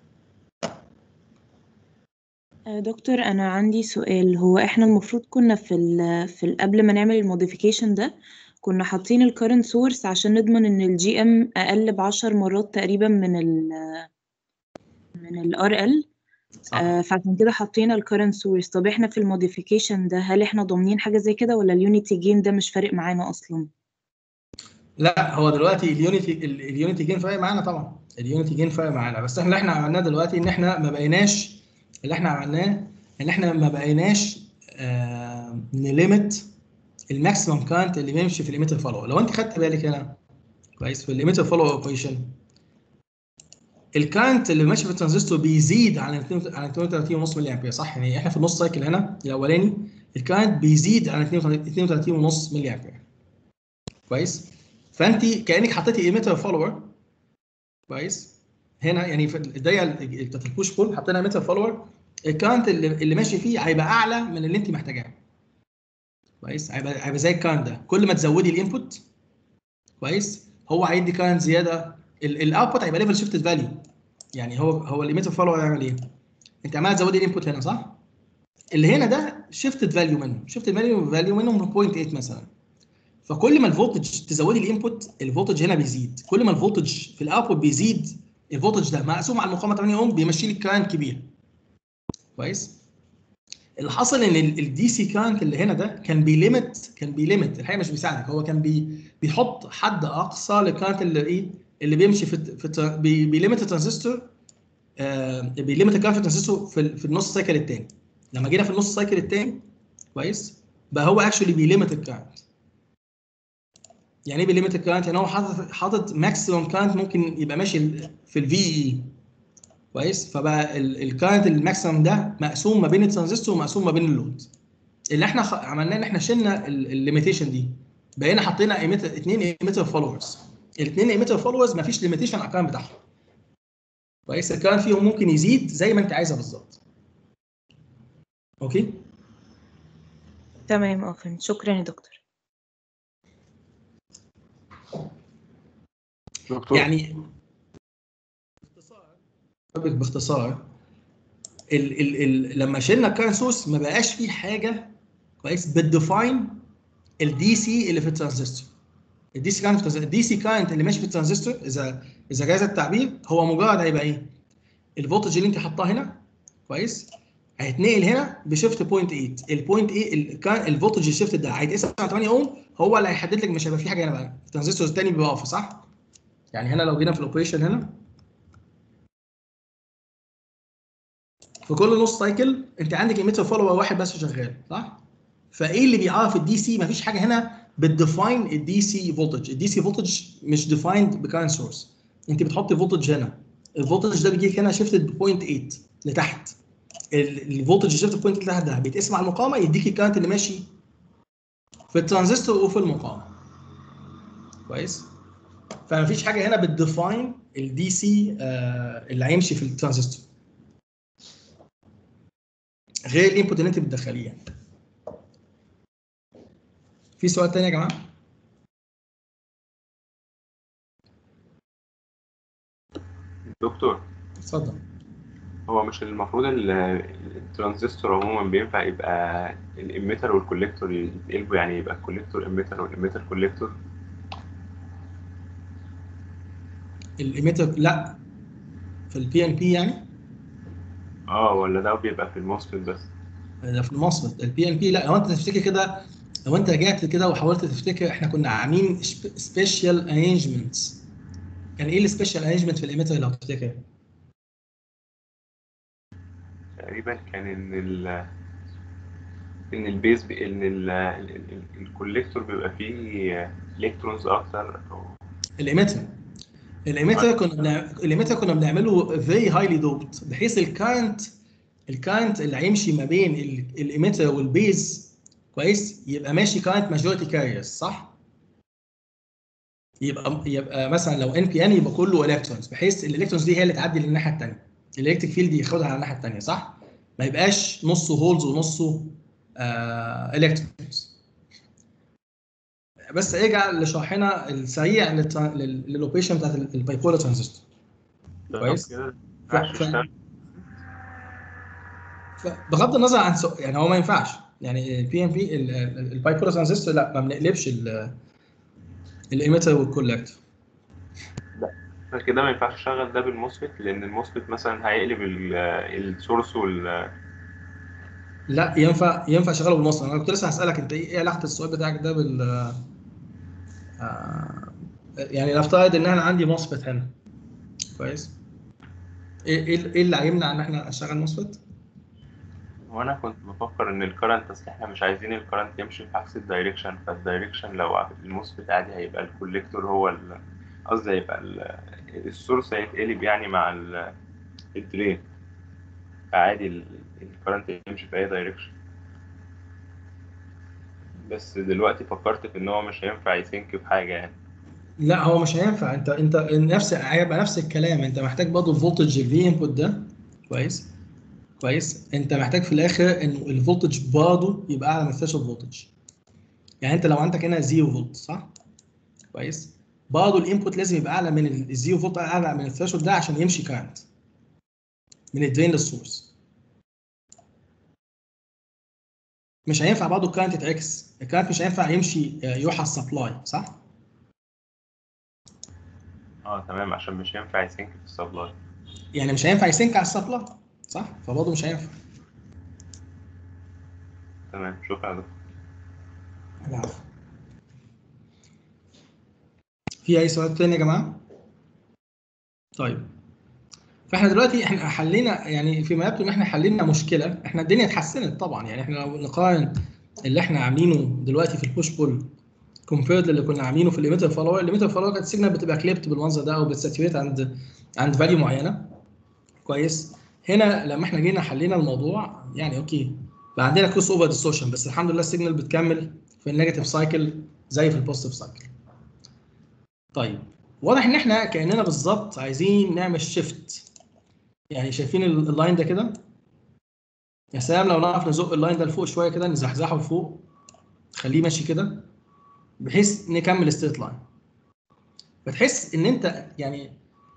آه، دكتور أنا عندي سؤال هو إحنا المفروض كنا في ال في ال قبل ما نعمل الموديفيكيشن ده كنا حاطين ال current source عشان نضمن إن ال GM أقل بعشر مرات تقريبا من ال من ال RL صح. آه، فعشان كده حطينا ال current source طب إحنا في الموديفيكيشن ده هل إحنا ضامنين حاجة زي كده ولا اليونيتي جين ده مش فارق معانا أصلا؟ لا هو دلوقتي اليونيتي ال- اليونيتي جين فارق معانا طبعا اليونيتي جين فارق معانا بس احنا اللي احنا عملناه دلوقتي ان احنا ما بقيناش اللي احنا عملناه ان احنا ما بقيناش آه نليمت الماكسيمم كارنت اللي بيمشي في الايميتر فولو لو انت خدت بالك هنا كويس في الايميتر فولو اوبريشن الكارنت اللي ماشي في الترانزستور بيزيد عن 2 عن 32.5 ملي امبير صح يعني احنا في النص سايكل هنا الاولاني الكارنت بيزيد عن 32.5 ملي امبير كويس فانت كانك حطيتي ايميتر فولور كويس هنا يعني في الدايره بتاعت البوش بول حطينا ايميتر فولور الكارنت اللي, اللي ماشي فيه هيبقى اعلى من اللي انت محتاجاه كويس هيبقى هيبقى زي الكارنت ده كل ما تزودي الانبوت كويس هو هيدي كارنت زياده الاوتبوت هيبقى ليفل شيفتد فاليو يعني هو هو الايميتر فولور هيعمل ايه؟ انت عمال تزودي الانبوت هنا صح؟ اللي هنا ده شيفتد فاليو منه شيفتد فاليو فاليو منه من 0.8 مثلا فكل ما الفولتج تزودي الانبوت الفولتج هنا بيزيد كل ما الفولتج في الاوتبوت بيزيد الفولتج ده مقسوم على المقاومه 8 اوم بيمشي لك كارنت كبير كويس اللي حصل ان الدي سي كارنت اللي هنا ده كان بيليمت كان بيليمت الحقيقه مش بيساعدك هو كان بي بيحط حد اقصى للكارنت اللي ايه اللي بيمشي في في التر- بي بيليمت الترانزستور آه بيليمت الكارنت في الترانزستور في, ال- في النص سايكل الثاني لما جينا في النص سايكل الثاني كويس بقى هو اكشولي بيليمت الكارنت يعني ايه بليمت الكارنت؟ يعني هو حاطط حاطط ماكسيمم كارنت ممكن يبقى ماشي في الفي اي كويس فبقى الكارنت الماكسيمم ده مقسوم ما بين الترانزستور ومقسوم ما بين اللود اللي احنا خ... عملناه ان احنا شلنا الليميتيشن دي بقينا حطينا ايميتر اثنين ايميتر فولورز الاثنين ايميتر فولورز ما فيش ليميتيشن على الكارنت بتاعهم كويس الكارنت فيهم ممكن يزيد زي ما انت عايزها بالظبط اوكي تمام اه فهمت شكرا يا دكتور دكتور يعني باختصار باختصار ال ال ال لما شلنا الكارنت سورس ما بقاش فيه حاجه كويس بتديفاين الدي سي اللي في الترانزستور الدي سي كارنت الدي سي كارنت اللي ماشي في الترانزستور اذا اذا جاز التعبير هو مجرد هيبقى ايه؟ الفولتج اللي انت حاطاه هنا كويس هيتنقل هنا بشيفت بوينت 8 البوينت ايه ال- كان الفولتج الشيفت ده هيتقسم على 8 اوم هو اللي هيحدد لك مش هيبقى في حاجه هنا بقى الترانزستور الثاني بيبقى اوف صح؟ يعني هنا لو جينا في الاوبريشن هنا في كل نص سايكل انت عندك ايميتر فولور واحد بس شغال صح؟ فايه اللي بيعرف الدي سي؟ مفيش حاجه هنا بتديفاين الدي سي فولتج، الدي سي فولتج مش ديفايند بكارنت سورس انت بتحطي فولتج هنا الفولتج ده بيجي لك هنا شيفتد بوينت 8 لتحت ال- الفولتج شيفت بوينت لتحت ده بيتقسم على المقاومه يديك الكارنت اللي ماشي في الترانزستور وفي المقاومه كويس؟ فمفيش حاجه هنا بتديفاين الدي سي اللي هيمشي في الترانزستور غير الانبوت اللي انت بتدخليه يعني. في سؤال تاني يا جماعه؟ دكتور اتفضل هو مش المفروض ال- الترانزستور عموما بينفع يبقى الاميتر والكوليكتور يتقلبوا يعني يبقى الكوليكتور اميتر والاميتر كوليكتور الايميتر لا في البي ان بي يعني اه ولا ده بيبقى في الموسفيت بس ده في المصمت البي ان بي لا لو انت تفتكر كده لو انت رجعت كده وحاولت تفتكر احنا كنا عاملين سبيشال ارينجمنتس كان ايه السبيشال ارينجمنت في الايميتر لو تفتكر؟ تقريبا كان ان ال ان البيز بي ان ال- ال- ال- الكوليكتور بيبقى فيه الكترونز اكتر أو الايميتر الايميتر كنا بنع... الايميتر كنا بنعمله فيري هايلي دوبت بحيث الكارنت الكارنت اللي هيمشي ما بين ال- الايميتر والبيز كويس يبقى ماشي كارنت ماجوريتي كاريرز صح؟ يبقى يبقى مثلا لو ان بي ان يبقى كله الكترونز بحيث الالكترونز دي هي اللي تعدي للناحيه الثانيه الالكتريك فيلد ياخدها على الناحيه الثانيه صح؟ ما يبقاش نصه هولز ونصه الكترونز بس ارجع لشرحنا السريع للت- لل- للاوبريشن بتاعت البايبولار ترانزستور كويس. كده ف- ما ينفعش ف- يشتغل. بغض النظر عن سو... يعني هو ما ينفعش يعني البي ام بي البايبولار ترانزستور لا ما بنقلبش الايميتر والكولكتور فكده ما ينفعش اشغل ده بالموسفيت لان الموسفيت مثلا هيقلب ال- السورس وال لا ينفع ينفع شغاله بالمصنع انا كنت لسه هسالك انت ايه إيه علاقه السؤال بتاعك ده بال آه، يعني نفترض ان انا عندي موسفيت هنا كويس ايه ايه إيه اللي هيمنع ان احنا نشتغل موسفيت؟ وانا كنت بفكر ان الكرنت اصل احنا مش عايزين الكرنت يمشي في عكس الدايركشن فالدايركشن لو الموسفيت عادي هيبقى الكوليكتور هو ال- قصدي هيبقى ال- السورس هيتقلب يعني مع ال- الدرين فعادي ال- الكرنت يمشي في اي دايركشن بس دلوقتي فكرت في ان هو مش هينفع يسينك بحاجه يعني لا هو مش هينفع انت انت نفس هيبقى نفس الكلام انت محتاج برضه الفولتج الفي انبوت ده كويس كويس انت محتاج في الاخر انه الفولتج برضه يبقى اعلى من الثريشولد فولتج يعني انت لو عندك هنا 0 فولت صح كويس برضه الانبوت لازم يبقى اعلى من الزيرو فولت اعلى من الثريشولد ده عشان يمشي كارنت من الدرين للسورس مش هينفع برضه الكارنت يتعكس الكارنت مش هينفع يمشي آه، يروح على السبلاي صح اه تمام عشان مش هينفع يسينك في السبلاي يعني مش هينفع يسينك على السبلاي صح فبرضه مش هينفع تمام شكرا يا دكتور العفو في اي سؤال تاني يا جماعه طيب فاحنا دلوقتي احنا حلينا يعني فيما يبدو ان احنا حلينا مشكله احنا الدنيا اتحسنت طبعا يعني احنا لو نقارن اللي احنا عاملينه دلوقتي في البوش بول كومبيرد للي كنا عاملينه في الليميتر فولور الليميتر فولور كانت السيجنال بتبقى كليبت بالمنظر ده او بتساتوريت عند عند فاليو معينه كويس هنا لما احنا جينا حلينا الموضوع يعني اوكي بقى عندنا كروس اوفر ديستورشن بس الحمد لله السيجنال بتكمل في النيجاتيف سايكل زي في البوزيتيف سايكل طيب واضح ان احنا كاننا بالظبط عايزين نعمل شيفت يعني شايفين ال- اللاين ده كده يا سلام لو نعرف نزق اللاين ده لفوق شويه كده نزحزحه لفوق خليه ماشي كده بحيث نكمل ستريت لاين فتحس ان انت يعني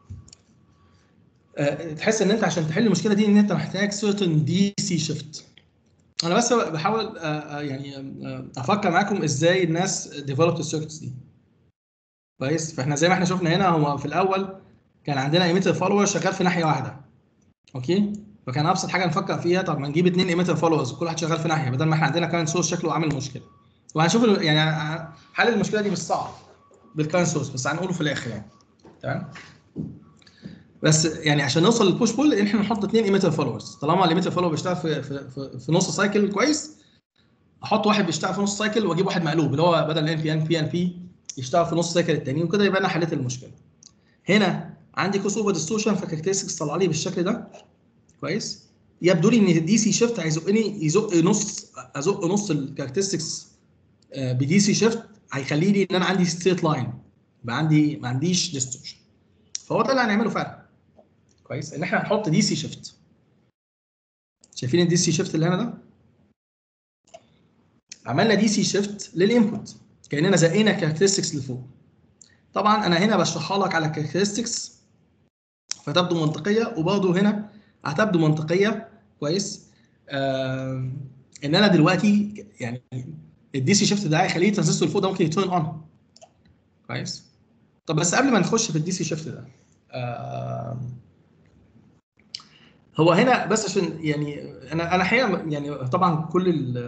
آه، تحس ان انت عشان تحل المشكله دي ان انت محتاج certain دي سي شيفت انا بس بحاول آه، آه، يعني آه، افكر معاكم ازاي الناس ديفلوبت السيركتس دي كويس فاحنا زي ما احنا شفنا هنا هو في الاول كان عندنا ايميتر فولور شغال في ناحيه واحده اوكي فكان ابسط حاجه نفكر فيها طب ما نجيب اثنين ايميتر فولورز كل واحد شغال في ناحيه بدل ما احنا عندنا كارنت سورس شكله عامل مشكله وهنشوف ال- يعني حل المشكله دي مش صعب بالكارنت سورس بس هنقوله في الاخر يعني تمام بس يعني عشان نوصل للبوش بول ان احنا نحط اثنين ايميتر فولورز طالما الايميتر فولور بيشتغل في, في, في, في نص سايكل كويس احط واحد بيشتغل في نص سايكل واجيب واحد مقلوب اللي هو بدل ان بي ان بي ان بي يشتغل في نص سايكل التاني وكده يبقى انا حليت المشكله هنا عندي كروس اوفر ديستورشن فكاركترستكس طلع لي بالشكل ده كويس يبدو لي ان الدي سي شيفت هيزقني يزق نص ازق نص الكاركترستكس بدي سي شيفت هيخلي لي ان انا عندي ستريت لاين يبقى عندي ما عنديش ديستورشن فهو ده اللي هنعمله فعلا كويس ان احنا هنحط دي سي شيفت شايفين الدي سي شيفت اللي هنا ده عملنا دي سي شيفت للانبوت كاننا زقينا كاركترستكس لفوق طبعا انا هنا بشرحها لك على الكاركترستكس فتبدو منطقيه وبرضه هنا هتبدو منطقيه كويس آم، ان انا دلوقتي يعني الدي سي شيفت ده هيخليه الترانزستور اللي فوق ده ممكن يتيرن اون كويس طب بس قبل ما نخش في الدي سي شيفت ده آم، هو هنا بس عشان يعني انا انا الحقيقه يعني طبعا كل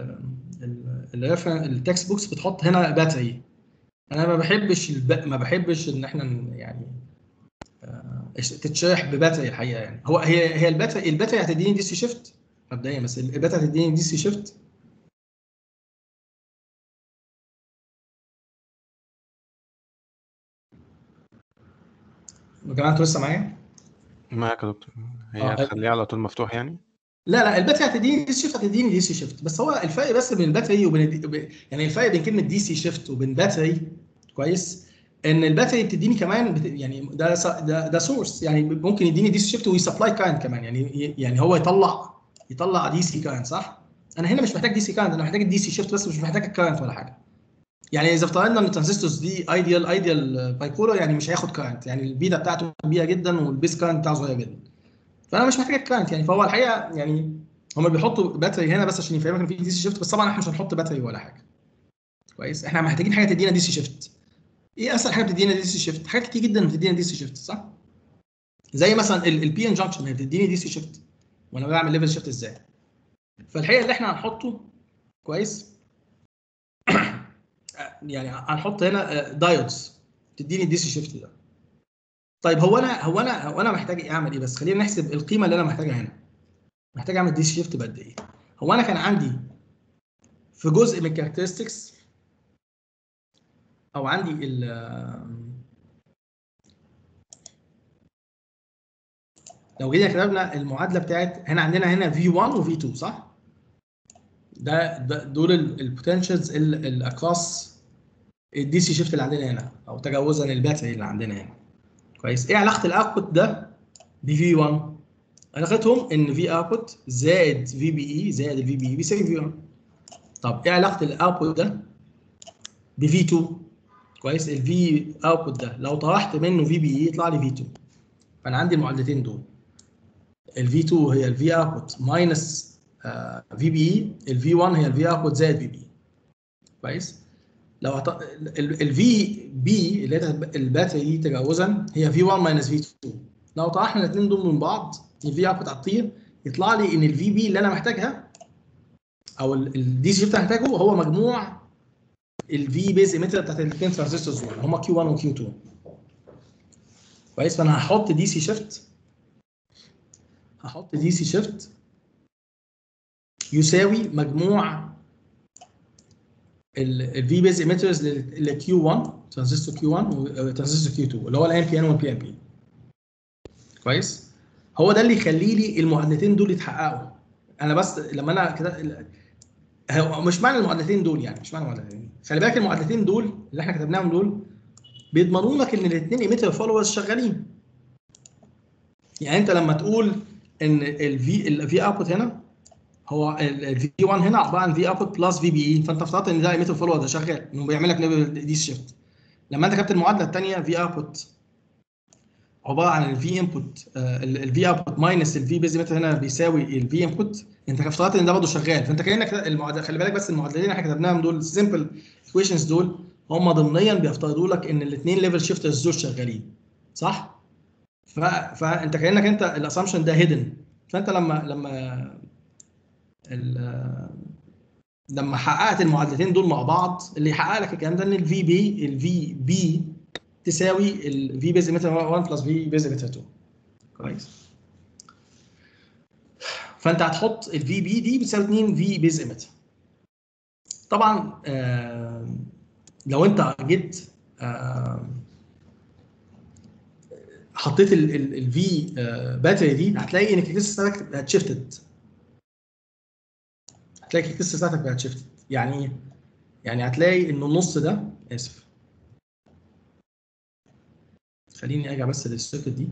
التكست بوكس بتحط هنا باتري انا ما بحبش الب... ما بحبش ان احنا ن- يعني آه، تتشرح بباتري الحقيقه يعني هو هي هي الباتري الباتري هتديني دي سي شيفت مبدئيا بس الباتري هتديني دي سي شيفت يا جماعه انتوا لسه معايا؟ معاك يا دكتور هي آه، هتخليه على طول مفتوح يعني لا لا الباتري هتديني دي سي شيفت هتديني دي سي شيفت بس هو الفرق بس بين الباتري وبين الدي... ب- يعني الفرق بين كلمه دي سي شيفت وبين باتري كويس ان الباتري بتديني كمان بت... يعني ده س- ده ده سورس يعني ممكن يديني دي سي شيفت ويسبلاي كارنت كمان يعني يعني هو يطلع يطلع دي سي كارنت صح؟ انا هنا مش محتاج دي سي كارنت انا محتاج الدي سي شيفت بس مش محتاج الكارنت ولا حاجه يعني اذا افترضنا ان الترانزستورز دي ايديال ايديال بايبولار يعني مش هياخد كارنت يعني البيتا بتاعته كبيره جدا والبيس كارنت بتاعه صغير جدا فانا مش محتاج الكارنت يعني فهو الحقيقه يعني هم بيحطوا باتري هنا بس عشان يفهمك ان في دي سي شيفت بس طبعا احنا مش هنحط باتري ولا حاجه كويس احنا محتاجين حاجه تدينا دي سي شيفت ايه اسهل حاجه بتدينا دي سي شيفت حاجات كتير جدا بتدينا دي سي شيفت صح زي مثلا البي ان جانكشن هي بتديني دي سي شيفت وانا بعمل ليفل شيفت ازاي فالحقيقه اللي احنا هنحطه كويس يعني هنحط هنا دايودز تديني الدي سي شيفت ده طيب هو انا هو انا هو انا محتاج اعمل ايه بس خلينا نحسب القيمه اللي انا محتاجها هنا محتاج اعمل دي سي شيفت بقد ايه هو انا كان عندي في جزء من الكاركترستكس او عندي ال لو جينا كتبنا المعادله بتاعت هنا عندنا هنا V1 و V2 صح؟ ده, ده دول البوتنشالز الاكروس الدي سي شيفت اللي عندنا هنا او تجاوزا الباتري اللي عندنا هنا كويس ايه علاقه الاوتبوت ده بفي 1 علاقتهم ان في اوتبوت زائد في بي اي زائد الفي بي اي بيساوي في 1 طب ايه علاقه الاوتبوت ده بفي 2 كويس الفي اوتبوت ده لو طرحت منه في بي اي يطلع لي في 2 فانا عندي المعادلتين دول الفي 2 هي الفي اوتبوت ماينس في بي اي الفي 1 هي الفي اوتبوت زائد في بي اي كويس لو الفي بي اللي هي الباتري دي تجاوزا هي في 1 ماينس في 2 لو طرحنا الاثنين دول من بعض الفي اوتبوت هتطير يطلع لي ان الفي بي اللي انا محتاجها او الدي سي شيفت محتاجه هو مجموع الفي بيز ايميتر بتاعت الاثنين ترانزستورز دول هم كيو 1 وكيو 2 كويس فانا هحط دي سي شيفت هحط دي سي شيفت يساوي مجموع الفي بيز ايميترز لكيو 1 ترانزستور كيو 1 وترانزستور كيو 2 اللي هو الام بي ان والبي ام بي كويس هو ده اللي يخلي لي المعادلتين دول يتحققوا انا بس لما انا كده هو مش معنى المعادلتين دول يعني مش معنى المعادلتين خلي بالك المعادلتين دول اللي احنا كتبناهم دول بيضمنوا لك ان الاثنين ايميتر فولورز شغالين يعني انت لما تقول ان الفي الفي اوتبوت هنا هو الفي 1 هنا عباره عن في اوتبوت بلس في بي اي فانت افترضت ان ده ايميتر فولور ده شغال انه بيعمل لك ليفل دي شيفت لما انت كتبت المعادله الثانيه في اوتبوت عباره عن الفي انبوت الفي اوتبوت ماينس الفي بيز متر هنا بيساوي الفي انبوت انت افترضت ان ده برضه شغال فانت كانك المعادله خلي بالك بس المعادلتين اللي احنا كتبناهم دول السمبل ايكويشنز دول هم ضمنيا بيفترضوا لك ان الاثنين ليفل شيفترز دول شغالين صح؟ ف... فانت كانك انت الاسامبشن ده هيدن فانت لما لما ال... لما حققت المعادلتين دول مع بعض اللي يحقق لك الكلام ده ان الفي بي الفي بي تساوي الفي بيز متر 1 بلس في بيز متر 2 كويس فانت هتحط الفي بي دي بتساوي 2 في بيز متر طبعا آه لو انت جيت آه حطيت الفي باتري دي هتلاقي ان الكريستال بتاعتك بقت شيفتد هتلاقي الكريستال بتاعتك بقت شيفتد يعني ايه؟ يعني هتلاقي ان النص ده اسف خليني ارجع بس للسيركت دي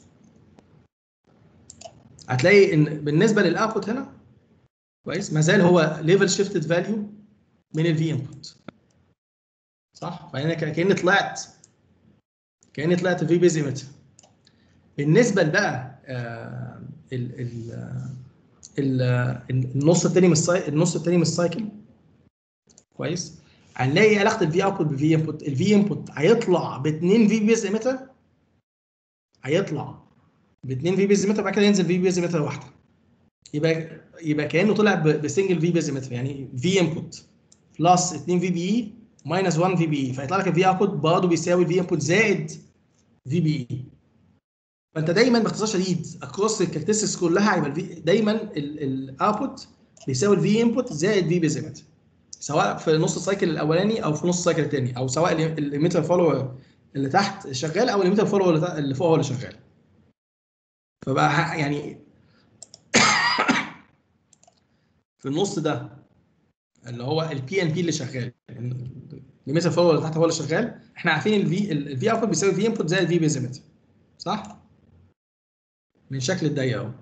هتلاقي ان بالنسبه للاوتبوت هنا كويس ما زال هو ليفل شيفتد فاليو من الفي انبوت صح فانا كاني طلعت كاني طلعت في بيز ايميتر بالنسبه بقى آه ال ال النص الثاني من السايكل النص الثاني من السايكل كويس هنلاقي علاقه الفي اوتبوت بالفي انبوت الفي انبوت هيطلع ب 2 في بيز ايميتر هيطلع ب 2 في بيز ايميتر بعد كده ينزل في بيز ايميتر واحده يبقى يبقى كانه طلع بسنجل في بيز ايميتر يعني في انبوت بلس 2 في بي اي ماينس 1 في بي اي فيطلع لك الفي اوتبوت برضه بيساوي الفي انبوت زائد في بي اي فانت دايما باختصار شديد اكروس الكاركترستكس كلها هيبقى دايما الاوتبوت بيساوي الفي انبوت زائد في بيز ايميتر سواء في نص السايكل الاولاني او في نص السايكل الثاني او سواء الايميتر فولور اللي تحت شغال او الايميتر فولور اللي فوق هو اللي شغال فبقى يعني في النص ده اللي هو البي ان بي اللي شغال الايميتر فولور اللي تحت هو اللي شغال احنا عارفين الفي الفي اوتبوت بيساوي في انبوت زائد في بيز ايميتر صح؟ من شكل الدايره اهو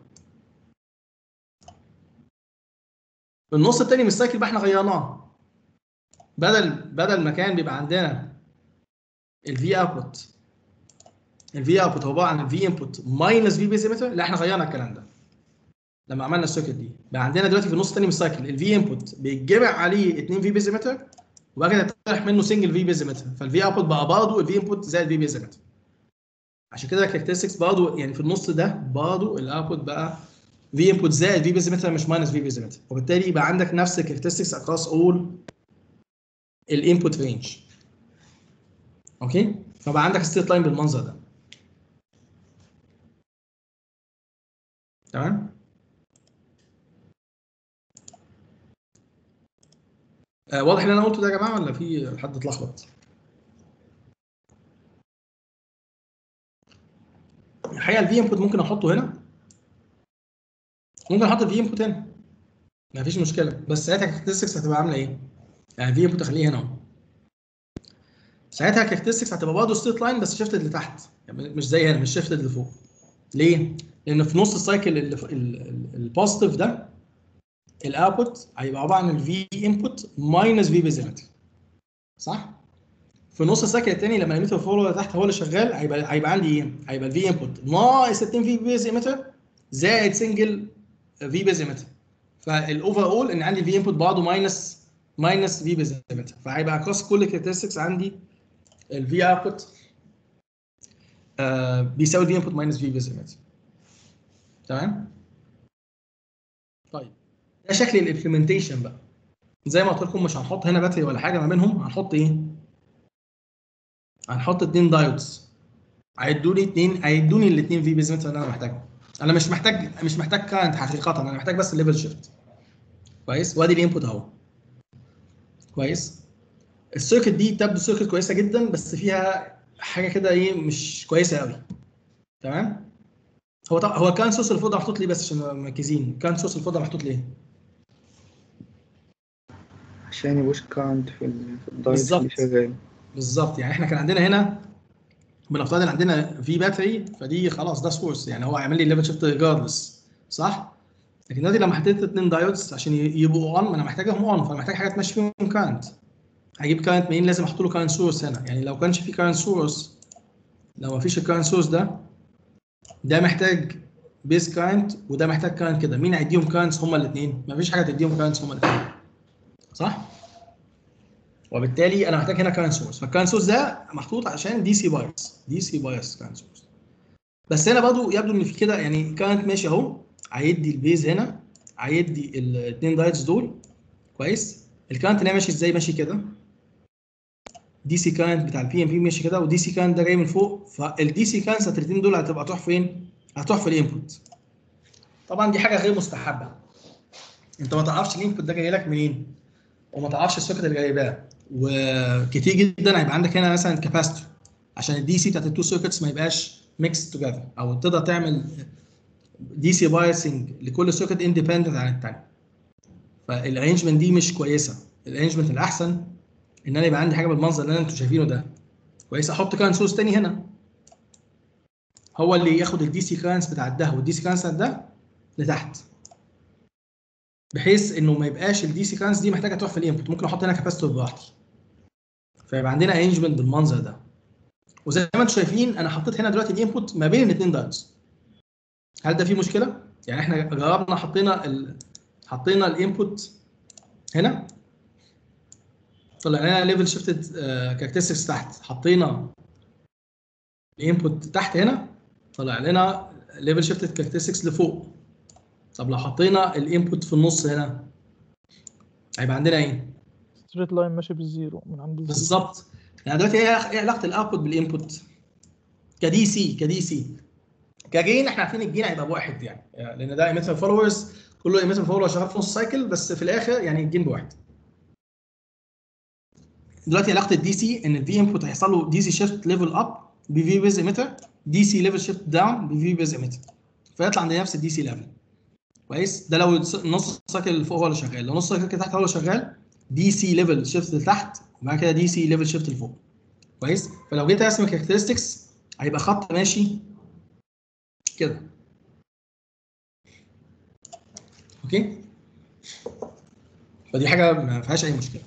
النص الثاني من السايكل بقى احنا غيرناه بدل بدل ما كان بيبقى عندنا الفي اوتبوت الفي اوتبوت هو عباره عن الفي انبوت ماينس في بيز ايميتر لا احنا غيرنا الكلام ده لما عملنا السيركت دي بقى عندنا دلوقتي في النص الثاني من السايكل الفي انبوت بيتجمع عليه 2 في بيز ايميتر وبعد كده يطرح منه سنجل في بيز ايميتر فالفي اوتبوت بقى برضه الفي انبوت زائد في بيز ايميتر عشان كده الكاركترستكس برضه يعني في النص ده برضه الاوتبوت بقى في انبوت زائد في بيز ايميتر مش ماينس في بيز ايميتر وبالتالي يبقى عندك نفس الكاركترستكس اكروس اول الانبوت رينج اوكي فبقى عندك ستيت لاين بالمنظر ده تمام آه واضح اللي انا قلته ده يا جماعه ولا في حد اتلخبط الحقيقه الفي انبوت ممكن احطه هنا ممكن احط الفي انبوت هنا ما فيش مشكله بس ساعتها الكاركترستكس هتبقى عامله ايه؟ يعني الفي انبوت اخليه هنا اهو ساعتها الكاركترستكس هتبقى برضه ستيت لاين بس شيفتد لتحت يعني مش زي هنا مش شيفتد لفوق ليه؟ لان في نص السايكل البوزيتيف ده الاوتبوت هيبقى عباره عن الفي انبوت ماينس في بيزيمتر صح؟ في نص السايكل الثاني لما الايميتر فولور تحت هو اللي شغال هيبقى هيبقى عندي ايه؟ هيبقى الفي انبوت ناقص 2 في بيزيمتر زائد سنجل في بيزيمتر فالاوفر اول ان عندي في انبوت برضه ماينس ماينس في بيزيمتر فهيبقى اكروس كل الكاركترستكس عندي الفي اوتبوت آه بيساوي الفي انبوت ماينس في بيزيمتر تمام؟ طيب ده شكل الامبلمنتيشن بقى زي ما قلت لكم مش هنحط هنا باتري ولا حاجه ما بينهم هنحط ايه؟ هنحط اتنين دايودز هيدوني اتنين هيدوني الاثنين في بيزمنت اللي انا محتاجهم انا مش محتاج مش محتاج كارنت حقيقه انا محتاج بس الليفل شيفت كويس وادي الانبوت اهو كويس السيركت دي تبدو سيركت كويسه جدا بس فيها حاجه كده ايه مش كويسه قوي تمام هو طبعا هو كان سورس الفوضى محطوط ليه بس عشان مركزين كان سورس الفوضى محطوط ليه عشان يبوش كارنت في ال- في الدايت بالظبط. اللي شغال بالظبط يعني احنا كان عندنا هنا بنفترض ان عندنا في باتري فدي خلاص ده سورس يعني هو هيعمل لي ليفل شيفت ريجاردلس صح؟ لكن دلوقتي لما حطيت اتنين دايودز عشان ي- يبقوا اون ما انا محتاجهم اون فانا محتاج حاجه تمشي فيهم كارنت هجيب كارنت منين لازم احط له كارنت سورس هنا يعني لو كانش في كارنت سورس لو ما فيش الكارنت سورس ده ده محتاج بيس كارنت وده محتاج كارنت كده مين هيديهم كارنتس هما الاثنين مفيش حاجه تديهم كارنتس هما الاثنين صح وبالتالي انا محتاج هنا كارنت سورس فالكارنت سورس ده محطوط عشان دي سي بايس دي سي بايس كارنت سورس بس هنا برضو يبدو ان في كده يعني كارنت ماشي اهو هيدي البيز هنا هيدي الاثنين دايتس دول كويس الكارنت اللي ماشي ازاي ماشي كده دي سي كارنت بتاع البي ام بي ماشي كده والدي سي كارنت ده جاي من فوق فالدي سي كارنت التلاتين دول هتبقى تروح فين؟ هتروح في الانبوت طبعا دي حاجه غير مستحبه انت ما تعرفش الانبوت ده جاي لك منين وما تعرفش السوكت اللي جايباه وكتير جدا هيبقى عندك هنا مثلا كاباستور عشان الدي سي بتاعت التو سيركتس ما يبقاش ميكس توجذر او تقدر تعمل دي سي بايسنج لكل سيركت اندبندنت عن الثاني فالارينجمنت دي مش كويسه الارينجمنت الاحسن ان انا يبقى عندي حاجه بالمنظر اللي انتوا شايفينه ده كويس احط كارنت سورس تاني هنا هو اللي ياخد الدي سي كارنتس بتاع ده والدي سي كارنتس ده لتحت بحيث انه ما يبقاش الدي سي كارنتس دي محتاجه تروح في الانبوت ممكن احط هنا كاباستور براحتي فيبقى عندنا ارينجمنت بالمنظر ده وزي ما انتم شايفين انا حطيت هنا دلوقتي الانبوت ما بين الاثنين دايتس هل ده فيه مشكله؟ يعني احنا جربنا حطينا ال... حطينا الانبوت هنا طلع لنا ليفل شيفتد كاركترستكس تحت حطينا الانبوت تحت هنا طلع لنا ليفل شيفتد كاركترستكس لفوق طب لو حطينا الانبوت في النص هنا هيبقى عندنا ايه؟ ستريت لاين ماشي بالزيرو من عند الزيرو بالظبط يعني دلوقتي ايه ايه علاقه الاوتبوت بالانبوت؟ كدي سي كدي سي كجين احنا عارفين الجين هيبقى بواحد يعني لان ده ايميتر فولورز كله ايميتر فولور شغال في نص سايكل بس في الاخر يعني الجين بواحد دلوقتي علاقه الدي سي ان الدي انبوت هيحصل له دي سي شيفت ليفل اب بفي بيز ايميتر دي سي ليفل شيفت داون بفي بيز ايميتر فيطلع عند نفس الدي سي ليفل كويس ده لو نص سايكل اللي فوق هو اللي شغال لو نص سايكل اللي تحت هو اللي شغال دي سي ليفل شيفت لتحت وبعد كده دي سي ليفل شيفت لفوق كويس فلو جيت ارسم الكاركترستكس هيبقى خط ماشي كده اوكي فدي حاجه ما فيهاش اي مشكله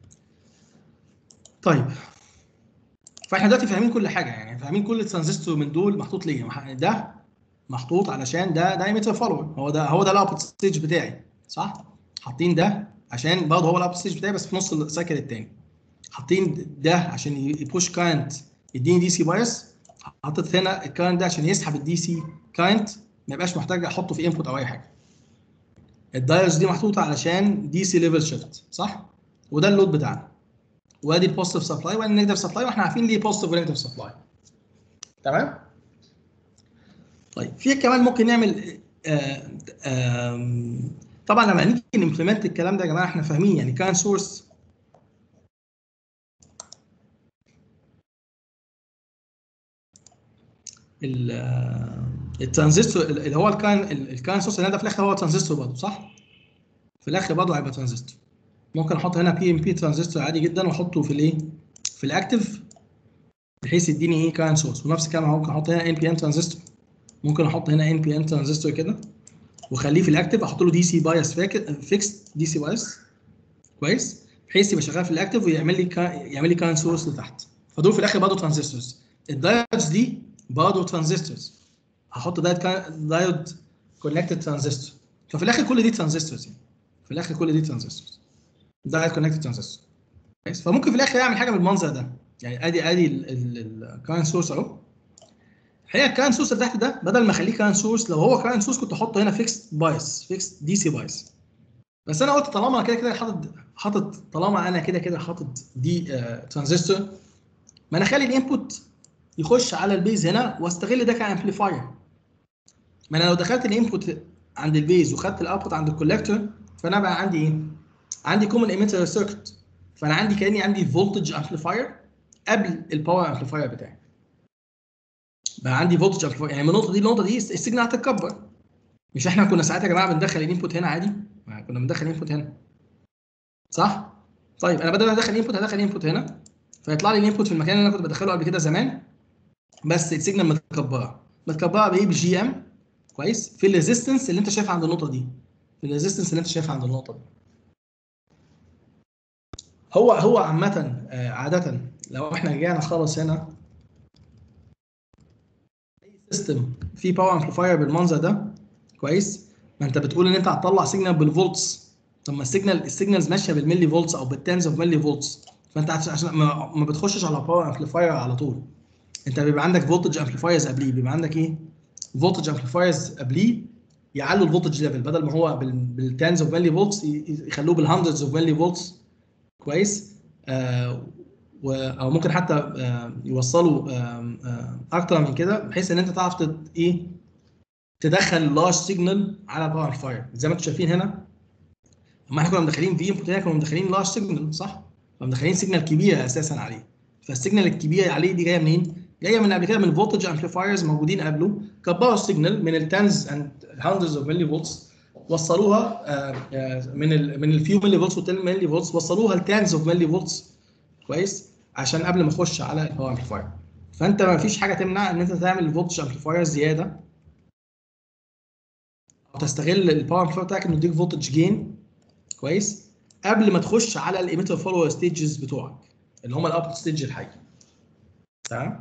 طيب فاحنا دلوقتي فاهمين كل حاجه يعني فاهمين كل ترانزستور من دول محطوط ليه مح- ده محطوط علشان ده دايمتر فولور هو ده هو ده الاوتبوت ستيج بتاعي صح حاطين ده عشان برضه هو الاوتبوت ستيج بتاعي بس في نص السايكل الثاني حاطين ده عشان يبوش كارنت يديني دي سي بايس حطيت هنا الكارنت ده عشان يسحب الدي سي كارنت ما يبقاش محتاج احطه في انبوت او اي حاجه الدايرز دي محطوطه علشان دي سي ليفل شيفت صح وده اللود بتاعنا وادي البوزيتيف سبلاي وادي النيجاتيف سبلاي واحنا عارفين ليه بوزيتيف ونيجاتيف سبلاي تمام طيب في كمان ممكن نعمل آه آم، طبعا لما نيجي نمبلمنت الكلام ده يا جماعه احنا فاهمين يعني كان سورس الترانزستور اللي هو الكان الكان سورس اللي ده في الاخر هو ترانزستور برضه صح؟ في الاخر برضه هيبقى ترانزستور ممكن احط هنا بي ام بي ترانزستور عادي جدا واحطه في الايه؟ في الاكتف بحيث يديني ايه كان سورس ونفس الكلام ممكن احط هنا ان بي ان ترانزستور ممكن احط هنا ان بي ان ترانزستور كده واخليه في الاكتف احط له دي سي بايس فيكس دي سي بايس كويس بحيث يبقى شغال في الاكتف ويعمل لي كا يعمل لي كان سورس لتحت فدول في الاخر برضه ترانزستورز الدايودز دي برضه ترانزستورز هحط دايود كان دايود كونكتد ترانزستور ففي الاخر كل دي ترانزستورز يعني في الاخر كل دي ترانزستورز دايود كونكتد ترانزستور كويس فممكن في الاخر اعمل حاجه بالمنظر ده يعني ادي ادي الكان سورس اهو الحقيقه الكان سورس اللي تحت ده بدل ما اخليه كان سورس لو هو كان سورس كنت احطه هنا فيكس بايس فيكس دي سي بايس بس انا قلت طالما انا كده كده حاطط حاطط طالما انا كده كده حاطط دي آه ترانزستور ما انا اخلي الانبوت يخش على البيز هنا واستغل ده كامبليفاير ما انا لو دخلت الانبوت عند البيز وخدت الاوتبوت عند الكولكتور فانا بقى عندي ايه؟ عندي كومن ايميتر سيركت فانا عندي كاني عندي فولتج امبليفاير قبل الباور امبليفاير بتاعي بقى عندي فولتج امبليفاير يعني من النقطه دي للنقطه دي السيجنال هتتكبر مش احنا كنا ساعتها يا جماعه بندخل الانبوت هنا عادي ما كنا بندخل الانبوت هنا صح طيب انا بدل ما ادخل انبوت هدخل انبوت هنا فيطلع لي الانبوت في المكان اللي انا كنت بدخله قبل كده زمان بس السيجنال متكبره متكبره بايه بجي ام كويس في الريزيستنس اللي انت شايفها عند النقطه دي في الريزيستنس اللي انت شايفها عند النقطه دي هو هو عامه آه، عاده لو احنا رجعنا خالص هنا اي سيستم فيه باور امبليفاير بالمنظر ده كويس ما انت بتقول ان انت هتطلع سيجنال بالفولتس طب ما السيجنال السيجنالز ماشيه بالملي فولتس او بالتنز اوف ملي فولتس فانت عشان عشان ما, ما بتخشش على باور امبليفاير على طول انت بيبقى عندك فولتج امبليفايرز قبليه بيبقى عندك ايه فولتج امبليفايرز قبليه يعلوا الفولتج ليفل بدل ما هو بالتنز اوف ملي فولتس يخلوه بالهندردز اوف ملي فولتس كويس آه و او ممكن حتى آه يوصلوا آه آه اكتر من كده بحيث ان انت تعرف تت- ايه تدخل لارج سيجنال على الباور امبليفاير زي ما انتم شايفين هنا لما احنا كنا مدخلين في انبوت هنا كنا مدخلين لارج سيجنال صح؟ كنا مدخلين سيجنال كبيره اساسا عليه فالسيجنال الكبيره عليه دي جايه منين؟ جايه من قبل كده من الفولتج امبليفايرز موجودين قبله كبروا السيجنال من التنز اند هاندرز اوف ملي فولتس وصلوها آه، آه، من ال من الفيو ملي فولتس و10 ملي فولتس وصلوها لتنز اوف ملي فولتس كويس عشان قبل ما اخش على الباور امبليفاير فانت ما فيش حاجه تمنع ان انت تعمل فولتج امبليفاير زياده او تستغل الباور امبليفاير بتاعك انه يديك فولتج جين كويس قبل ما تخش على الايميتر فولور ستيجز بتوعك اللي هم الاوتبوت ستيج الحقيقي تمام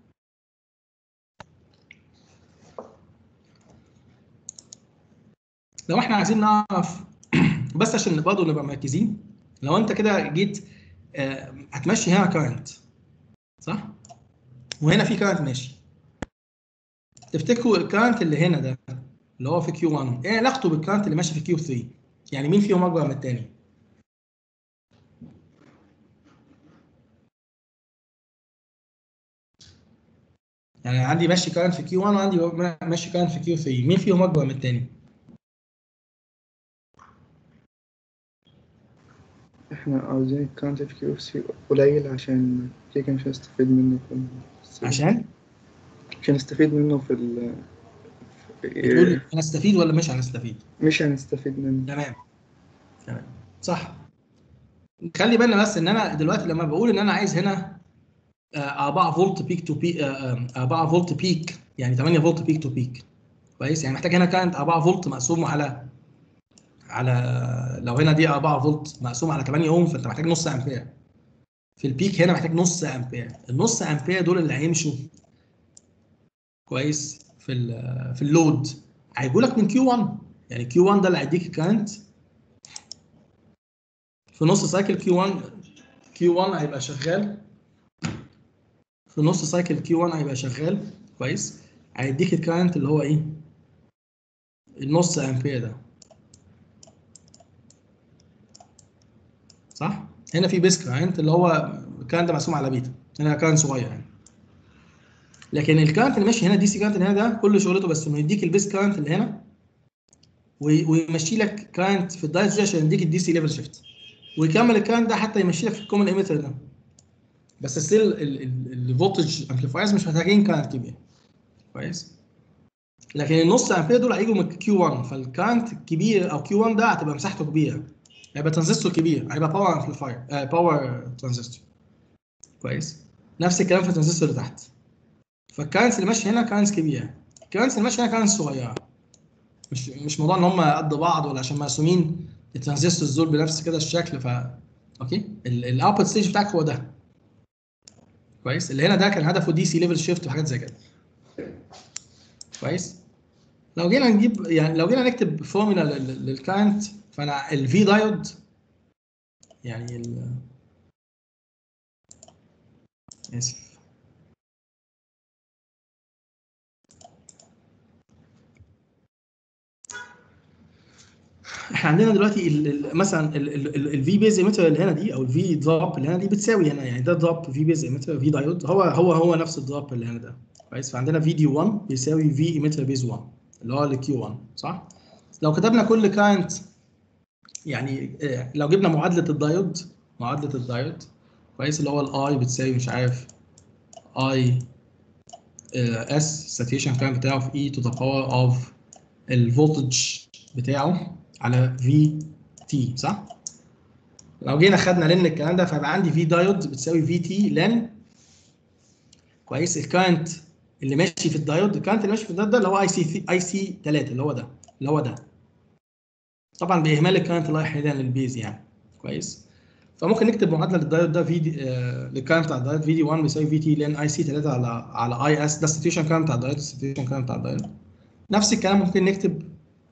لو احنا عايزين نعرف بس عشان برضه نبقى مركزين لو انت كده جيت آه، هتمشي هنا كارنت صح؟ وهنا في كارنت ماشي تفتكروا الكارنت اللي هنا ده اللي هو في كيو 1 ايه علاقته بالكارنت اللي ماشي في كيو 3 يعني مين فيهم اكبر من الثاني يعني عندي ماشي كارنت في كيو 1 وعندي ماشي كارنت في كيو 3 مين فيهم اكبر من الثاني احنا عاوزين الكاونت في كيو سي قليل عشان كده مش هنستفيد منه في ال- عشان مش هنستفيد منه في ال بتقول هنستفيد ولا مش هنستفيد مش هنستفيد منه تمام تمام صح خلي بالنا بس ان انا دلوقتي لما بقول ان انا عايز هنا آه، 4 فولت بيك تو بيك 4 فولت بيك يعني 8 فولت بيك تو بيك كويس يعني محتاج هنا كانت 4 فولت مقسوم على على لو هنا دي 4 فولت مقسوم على 8 اوم فانت محتاج نص امبير في البيك هنا محتاج نص امبير النص امبير دول اللي هيمشوا كويس في ال في اللود هيجوا لك من كيو 1 يعني كيو 1 ده اللي هيديك الكارنت في نص سايكل كيو 1 كيو 1 هيبقى شغال في نص سايكل كيو 1 هيبقى شغال كويس هيديك الكارنت اللي هو ايه النص امبير ده صح هنا في بيس كارنت اللي هو الكارنت ده مقسوم على بيتا هنا كارنت صغير يعني لكن الكارنت اللي ماشي هنا دي سي كارنت اللي هنا ده كل شغلته بس انه يديك البيس كارنت اللي هنا وي- ويمشي لك كارنت في الدايت دي عشان يديك الدي سي ليفل شيفت ويكمل الكارنت ده حتى يمشي لك في الكومن ايميتر ده بس ستيل الفولتج امبليفايرز مش محتاجين كارنت كبير كويس لكن النص امبير دول هيجوا من كيو 1 فالكارنت الكبير او كيو 1 ده هتبقى مساحته كبيره هيبقى ترانزستور كبير هيبقى باور امبليفاير باور ترانزستور كويس نفس الكلام في الترانزستور اللي تحت فالكارنس اللي ماشي هنا كارنس كبيره الكارنس اللي ماشي هنا كارنس صغيره مش مش موضوع ان هم قد بعض ولا عشان مقسومين الترانزستورز دول بنفس كده الشكل ف اوكي الاوتبوت ستيج بتاعك هو ده كويس اللي هنا ده كان هدفه دي سي ليفل شيفت وحاجات زي كده كويس لو جينا نجيب يعني لو جينا نكتب فورمولا للكارنت فانا الفي دايود يعني ال اسف احنا عندنا دلوقتي ال- ال- مثلا الفي بيز ايميتر اللي هنا دي او الفي دروب اللي هنا دي بتساوي هنا يعني ده دروب في بيز ايميتر في دايود هو هو هو نفس الدروب اللي هنا ده كويس فعندنا في دي 1 بيساوي في ايميتر بيز 1 اللي هو الكيو 1 صح؟ لو كتبنا كل كارنت يعني آه، لو جبنا معادله الدايود معادله الدايود كويس اللي هو الاي بتساوي مش عارف اي اس ساتيشن كارنت بتاعه في اي تو ذا باور اوف الفولتج بتاعه على في تي صح؟ لو جينا خدنا لن الكلام ده فيبقى عندي في دايود بتساوي في تي لن كويس الكارنت اللي ماشي في الدايود الكارنت اللي ماشي في الدايود ده اللي هو اي سي اي سي 3 اللي هو ده اللي هو ده طبعا باهمال الكارنت اللي رايح هنا للبيز يعني كويس فممكن نكتب معادله للدايود ده في دي آه للكارنت بتاع الدايود في دي 1 بيساوي في تي لان اي سي 3 على على اي اس ده السيتويشن كارنت بتاع الدايود السيتويشن كارنت بتاع الدايود نفس الكلام ممكن نكتب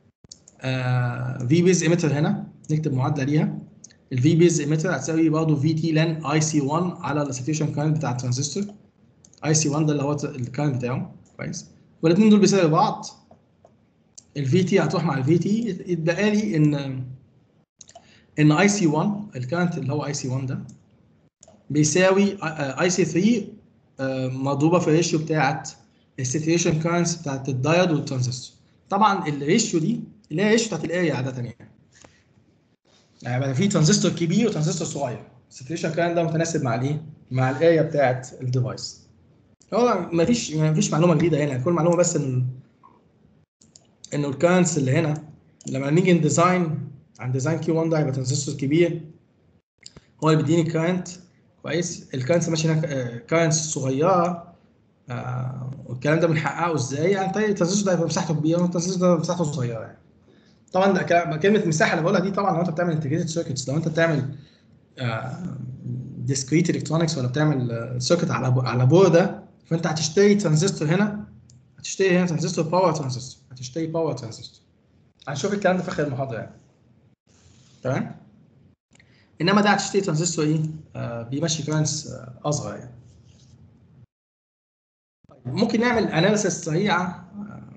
في بيز ايميتر هنا نكتب معادله ليها الفي بيز ايميتر هتساوي برضه في تي لان اي سي 1 على السيتويشن كارنت بتاع الترانزستور اي سي 1 ده اللي هو الكارنت بتاعه كويس والاثنين دول بيساوي بعض الفي تي هتروح مع الفي تي يتبقى لي ان ان اي سي 1 الكارنت اللي هو اي سي 1 ده بيساوي اي سي 3 مضروبه في الريشيو بتاعت السيتويشن كارنتس بتاعت الدايود والترانزستور طبعا الريشيو دي اللي هي الريشيو بتاعت الاريا عاده يعني يعني في ترانزستور كبير وترانزستور صغير السيتويشن كارنت ده متناسب مع الايه؟ مع الاريا بتاعت الديفايس هو ما فيش ما فيش معلومه جديده هنا كل معلومه بس ان انه الكارنتس اللي هنا لما نيجي نديزاين عن ديزاين كيو 1 ده هيبقى ترانزستور كبير هو اللي بيديني كارنت كويس الكارنتس ماشي هنا كارنتس صغيره آه والكلام ده بنحققه ازاي؟ يعني طيب الترانزستور ده هيبقى مساحته كبيره والترانزستور ده مساحته صغيره يعني طبعا ده كلام- كلمه مساحه اللي بقولها دي طبعا لو انت بتعمل انتجريتد سيركتس لو انت بتعمل ديسكريت الكترونكس ولا بتعمل سيركت على بو- على بورده فانت هتشتري ترانزستور هنا هتشتري هنا ترانزستور باور ترانزستور هتشتري باور ترانزستور هنشوف الكلام ده في اخر المحاضره يعني تمام انما ده هتشتري ترانزستور ايه آه بيمشي كرنس آه اصغر يعني طيب، ممكن نعمل اناليسيس سريعه آه،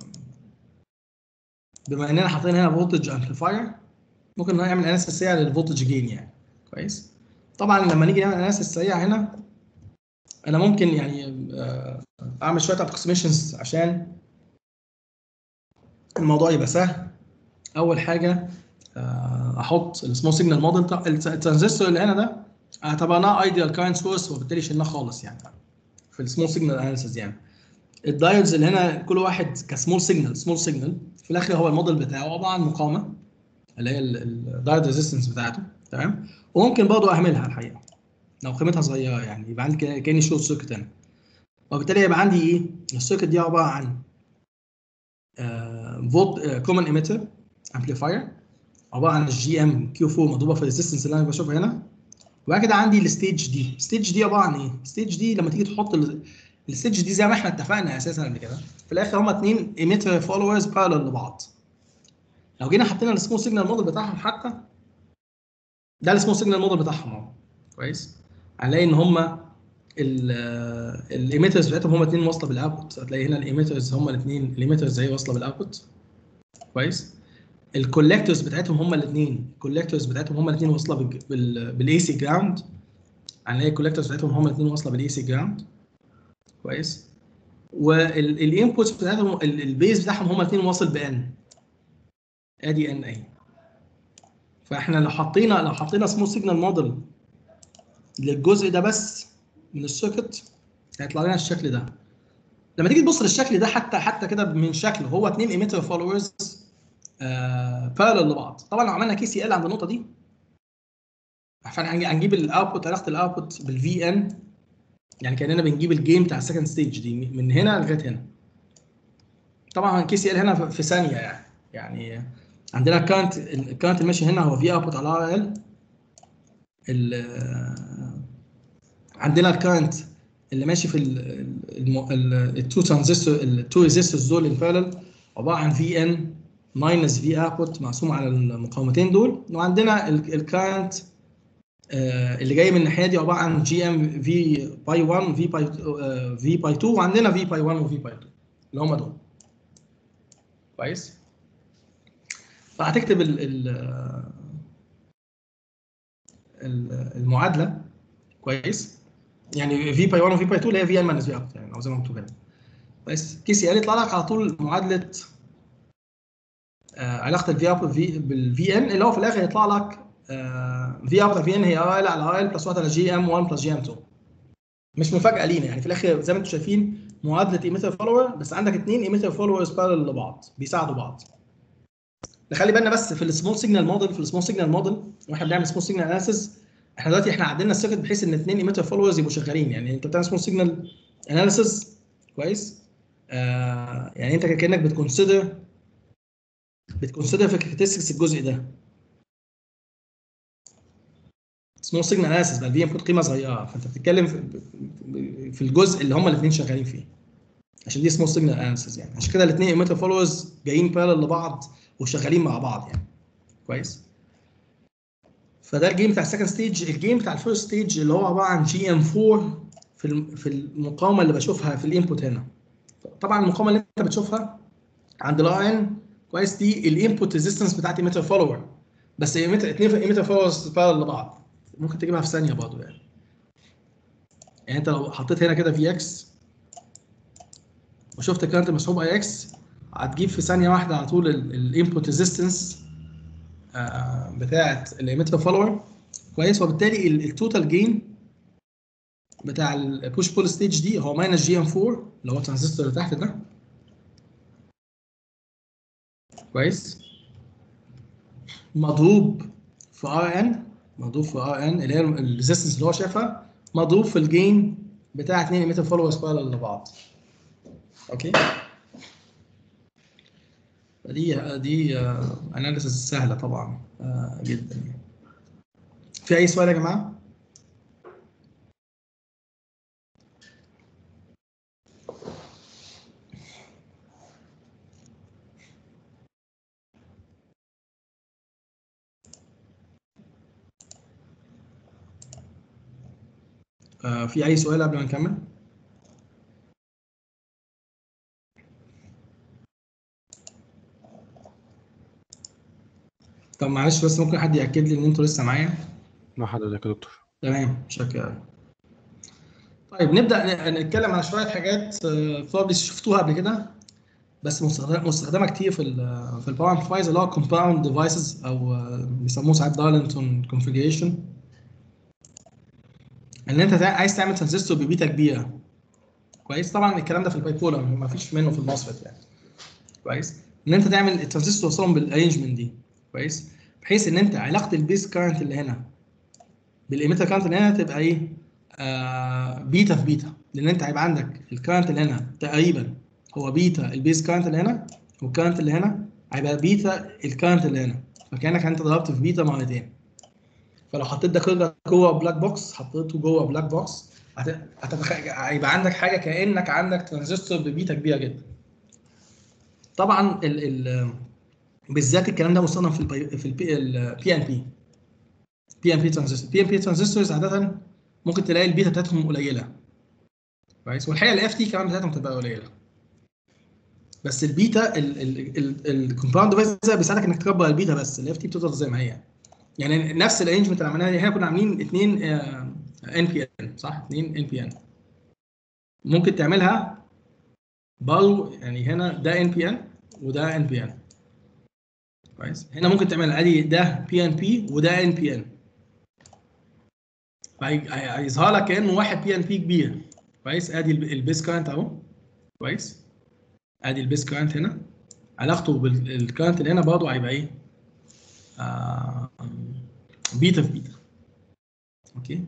بما اننا حاطين هنا فولتج امبليفاير ممكن نعمل اناليسيس سريع للفولتج جين يعني كويس طبعا لما نيجي نعمل اناليسيس سريع هنا انا ممكن يعني آه، اعمل شويه ابروكسيميشنز عشان الموضوع يبقى سهل اول حاجه آه، احط السمول سيجنال موديل بتاع الت- الترانزستور اللي هنا ده اعتبرناه ايديال كارنت سورس وبالتالي شلناه خالص يعني في السمول سيجنال اناليسيس يعني الدايودز اللي هنا كل واحد كسمول سيجنال سمول سيجنال في الاخر هو الموديل بتاعه عباره عن مقاومه اللي هي الدايود ريزيستنس بتاعته تمام وممكن برضه اهملها الحقيقه لو قيمتها صغيره يعني يبقى عندي كده- كاني شورت سيركت هنا وبالتالي يبقى عندي ايه السيركت دي عباره عن فولت كومن ايميتر امبليفاير عباره عن الجي ام كيو 4 مضروبه في الريزيستنس اللي انا بشوفها هنا وبعد كده عندي الستيج دي الستيج دي عباره عن ايه الستيج دي لما تيجي تحط ال- الستيج دي زي ما احنا اتفقنا اساسا قبل كده في الاخر هما اثنين ايميتر فولورز بارلل لبعض لو جينا حطينا السمول سيجنال موديل بتاعهم حتى ده السمول سيجنال موديل بتاعهم اهو كويس هنلاقي ان هما الايميترز بتاعتهم هما اثنين واصله بالاوتبوت هتلاقي هنا الايميترز هما الاثنين الايميترز هي واصله بالاوتبوت كويس الكولكتورز بتاعتهم هما الاثنين الكولكتورز بتاعتهم هما الاثنين واصله بالاي سي جراوند هنلاقي الكولكتورز بتاعتهم هما الاثنين واصله بالاي سي جراوند كويس والانبوتس بتاعتهم ال- البيز بتاعهم هما الاثنين واصل بان ادي ان اي فاحنا لو حطينا لو حطينا سمول سيجنال موديل للجزء ده بس من السيركت هيطلع لنا الشكل ده لما تيجي تبص للشكل ده حتى حتى كده من شكله هو اثنين ايميتر فولورز بارلل لبعض طبعا لو عملنا كي سي ال عند النقطه دي فاحنا هنجيب الاوتبوت علاقه الاوتبوت بالفي ان يعني كاننا بنجيب الجيم بتاع السكند ستيج دي من هنا لغايه هنا طبعا كي سي ال هنا في ثانيه يعني يعني عندنا الكارنت الكارنت اللي ماشي هنا هو في اوتبوت على ار ال عندنا الكارنت اللي ماشي في التو ترانزستور التو ريزيستورز دول ان بارلل عباره عن في ان ماينس في اوتبوت مقسوم على المقاومتين دول وعندنا الكارنت اللي جاي من الناحيه دي عباره عن جي ام في باي 1 في باي في باي 2 وعندنا في باي 1 وفي باي 2 اللي هم دول كويس فهتكتب ال ال ال- المعادله كويس يعني في باي 1 وفي باي 2 اللي هي في ان ماينس في اوت يعني او زي ما مكتوب هنا كويس كي سي ال يطلع لك على طول معادله آه علاقه الفي اوت بالفي ان اللي هو في الاخر يطلع لك في اوت في ان هي ار ال على ار ال بلس 1 على جي ام 1 بلس جي ام 2 مش مفاجاه لينا يعني في الاخر زي ما انتم شايفين معادله ايميتر فولور بس عندك اثنين ايميتر فولورز بارل لبعض بيساعدوا بعض نخلي بالنا بس في السمول سيجنال موديل في السمول سيجنال موديل واحنا بنعمل سمول سيجنال اناليسيس احنا دلوقتي احنا عدلنا السيركت بحيث ان اثنين ايميتر فولورز يبقوا شغالين يعني انت بتعمل سمول سيجنال اناليسيس كويس آه يعني انت كانك بتكونسيدر بتكونسيدر في الكاركترستكس الجزء ده سمول سيجنال اناليسيس بقى الفي انبوت قيمه صغيره فانت بتتكلم في- في الجزء اللي هم الاثنين شغالين فيه عشان دي سمول سيجنال اناليسيس يعني عشان كده الاثنين ايميتر فولورز جايين بارل لبعض وشغالين مع بعض يعني كويس فده الجيم بتاع السكند ستيج الجيم بتاع الفيرست ستيج اللي هو عباره عن جي ام 4 في الم- في المقاومه اللي بشوفها في الانبوت هنا طبعا المقاومه اللي انت بتشوفها عند الار ان كويس دي الانبوت ريزيستنس بتاعت ايميتر فولور بس ايميتر اثنين ايميتر فولورز بارل لبعض ممكن تجيبها في ثانيه برضه يعني يعني انت لو حطيت هنا كده في اكس وشفت كارنت مسحوب اي اكس هتجيب في ثانيه واحده على طول الانبوت ريزيستنس بتاعت الاميتر فولور كويس وبالتالي التوتال جين بتاع البوش بول ستيج دي هو ماينس جي ام 4 اللي هو الترانزستور اللي تحت ده كويس مضروب في ار ان مضروب في ار ان اللي هي الريزيستنس اللي هو شافها مضروب في الجين بتاع 2 اميتر فولورز بارل لبعض اوكي دي دي اناليسيس سهله طبعا آه، جدا يعني في اي سؤال يا جماعه آه، في اي سؤال قبل ما نكمل طب معلش بس ممكن حد ياكد لي ان انتوا لسه معايا مع حضرتك يا دكتور تمام شكرا طيب نبدا ن- نتكلم على شويه حاجات بروبلي شفتوها قبل كده بس مستخدمه مستخدمه كتير في ال في الباور امبليفايرز اللي هو كومباوند ديفايسز او آه، بيسموه ساعات دارلنتون كونفيجريشن ان انت تع- عايز تعمل ترانزستور ببيتا كبيره كويس طبعا الكلام ده في الباي بولر ما فيش منه في الموسفيت يعني كويس ان انت تعمل الترانزستور توصلهم بالارينجمنت دي كويس بحيث ان انت علاقه البيس كارنت اللي هنا بالإيميتر كارنت اللي هنا تبقى ايه؟ آه بيتا في بيتا لان انت هيبقى عندك الكارنت اللي هنا تقريبا هو بيتا البيز كارنت اللي هنا والكارنت اللي هنا هيبقى بيتا الكارنت اللي هنا فكانك انت ضربت في بيتا مرتين فلو حطيت ده كله جوه بلاك بوكس حطيته جوه بلاك بوكس هت- هتتخ... هيبقى عندك حاجه كانك عندك ترانزستور ببيتا كبيره جدا طبعا ال ال بالذات الكلام ده مستخدم في البي في البي البي ان بي بي ان بي ترانزستور بي ان بي ترانزستورز عاده ممكن تلاقي البيتا بتاعتهم قليله كويس والحقيقه الاف تي كمان بتاعتهم تبقى قليله بس البيتا الكومباوند ديفايس ده بيساعدك انك تكبر البيتا بس الاف تي بتفضل زي ما هي يعني نفس الارينجمنت اللي عملناها دي هنا كنا عاملين اثنين ان بي ان صح اثنين ان بي ان ممكن تعملها برضه يعني هنا ده ان بي ان وده ان بي ان كويس هنا ممكن تعمل ادي ده بي ان بي وده ان بي ان هيظهر لك كانه واحد بي ان بي كبير كويس ادي الب- البيس كارنت اهو كويس ادي البيس كارنت هنا علاقته بالكارنت اللي هنا برضه هيبقى ايه؟ آه بيتا في بيتا اوكي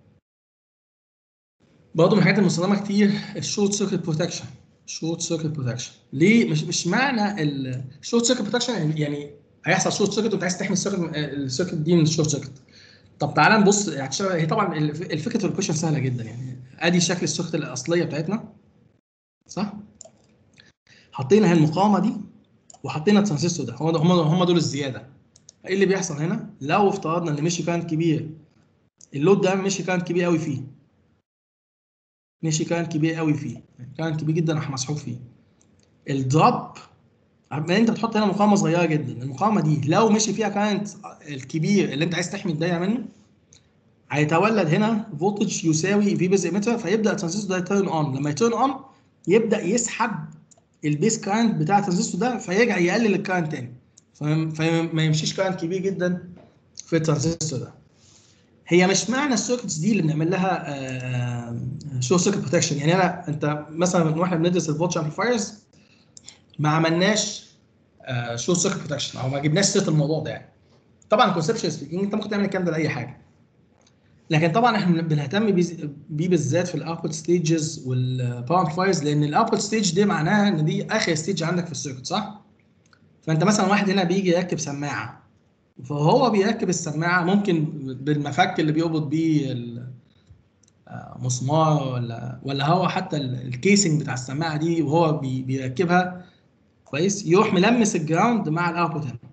برضه من الحاجات المستخدمه كتير الشورت سيركت بروتكشن شورت سيركت بروتكشن ليه مش مش معنى الشورت سيركت بروتكشن يعني هيحصل شورت سيركت وانت عايز تحمي السيركت السيركت دي من الشورت سيركت طب تعالى نبص يعني شبه- هي طبعا الف- الفكره الكويشن سهله جدا يعني ادي شكل السيركت الاصليه بتاعتنا صح حطينا هي المقاومه دي وحطينا الترانزستور ده هم هم هم دول الزياده ايه اللي بيحصل هنا لو افترضنا ان مشي كارنت كبير اللود ده مشي كارنت كبير قوي فيه مشي كارنت كبير قوي فيه كارنت كبير جدا راح مسحوب فيه الدروب عمال انت بتحط هنا مقاومه صغيره جدا المقاومه دي لو مشي فيها كارنت الكبير اللي انت عايز تحمي الدايره منه هيتولد هنا فولتج يساوي في بيز ايميتر فيبدا الترانزستور ده يتيرن اون لما يتيرن اون يبدا يسحب البيس كارنت بتاع الترانزستور ده فيرجع يقلل الكارنت تاني فما فما يمشيش كارنت كبير جدا في الترانزستور ده هي مش معنى السيركتس دي اللي بنعمل لها شو سيركت بروتكشن يعني انا انت مثلا واحنا بندرس الفولتج امبليفايرز ما عملناش شو سيركت بروتكشن او ما جبناش سيره الموضوع ده يعني طبعا كونسبشن سبيكينج انت ممكن تعمل الكلام ده لاي حاجه لكن طبعا احنا بنهتم بيه بيه بالذات في الاوتبوت ستيجز والباور امبليفايرز لان الاوتبوت ستيج دي معناها ان دي اخر ستيج عندك في السيركت صح؟ فانت مثلا واحد هنا بيجي يركب سماعه فهو بيركب السماعه ممكن بالمفك اللي بيربط بيه ال- آه، مسمار ولا ولا هو حتى ال- الكيسنج بتاع السماعه دي وهو بي- بيركبها كويس يروح ملمس الجراوند مع الاوتبوت هنا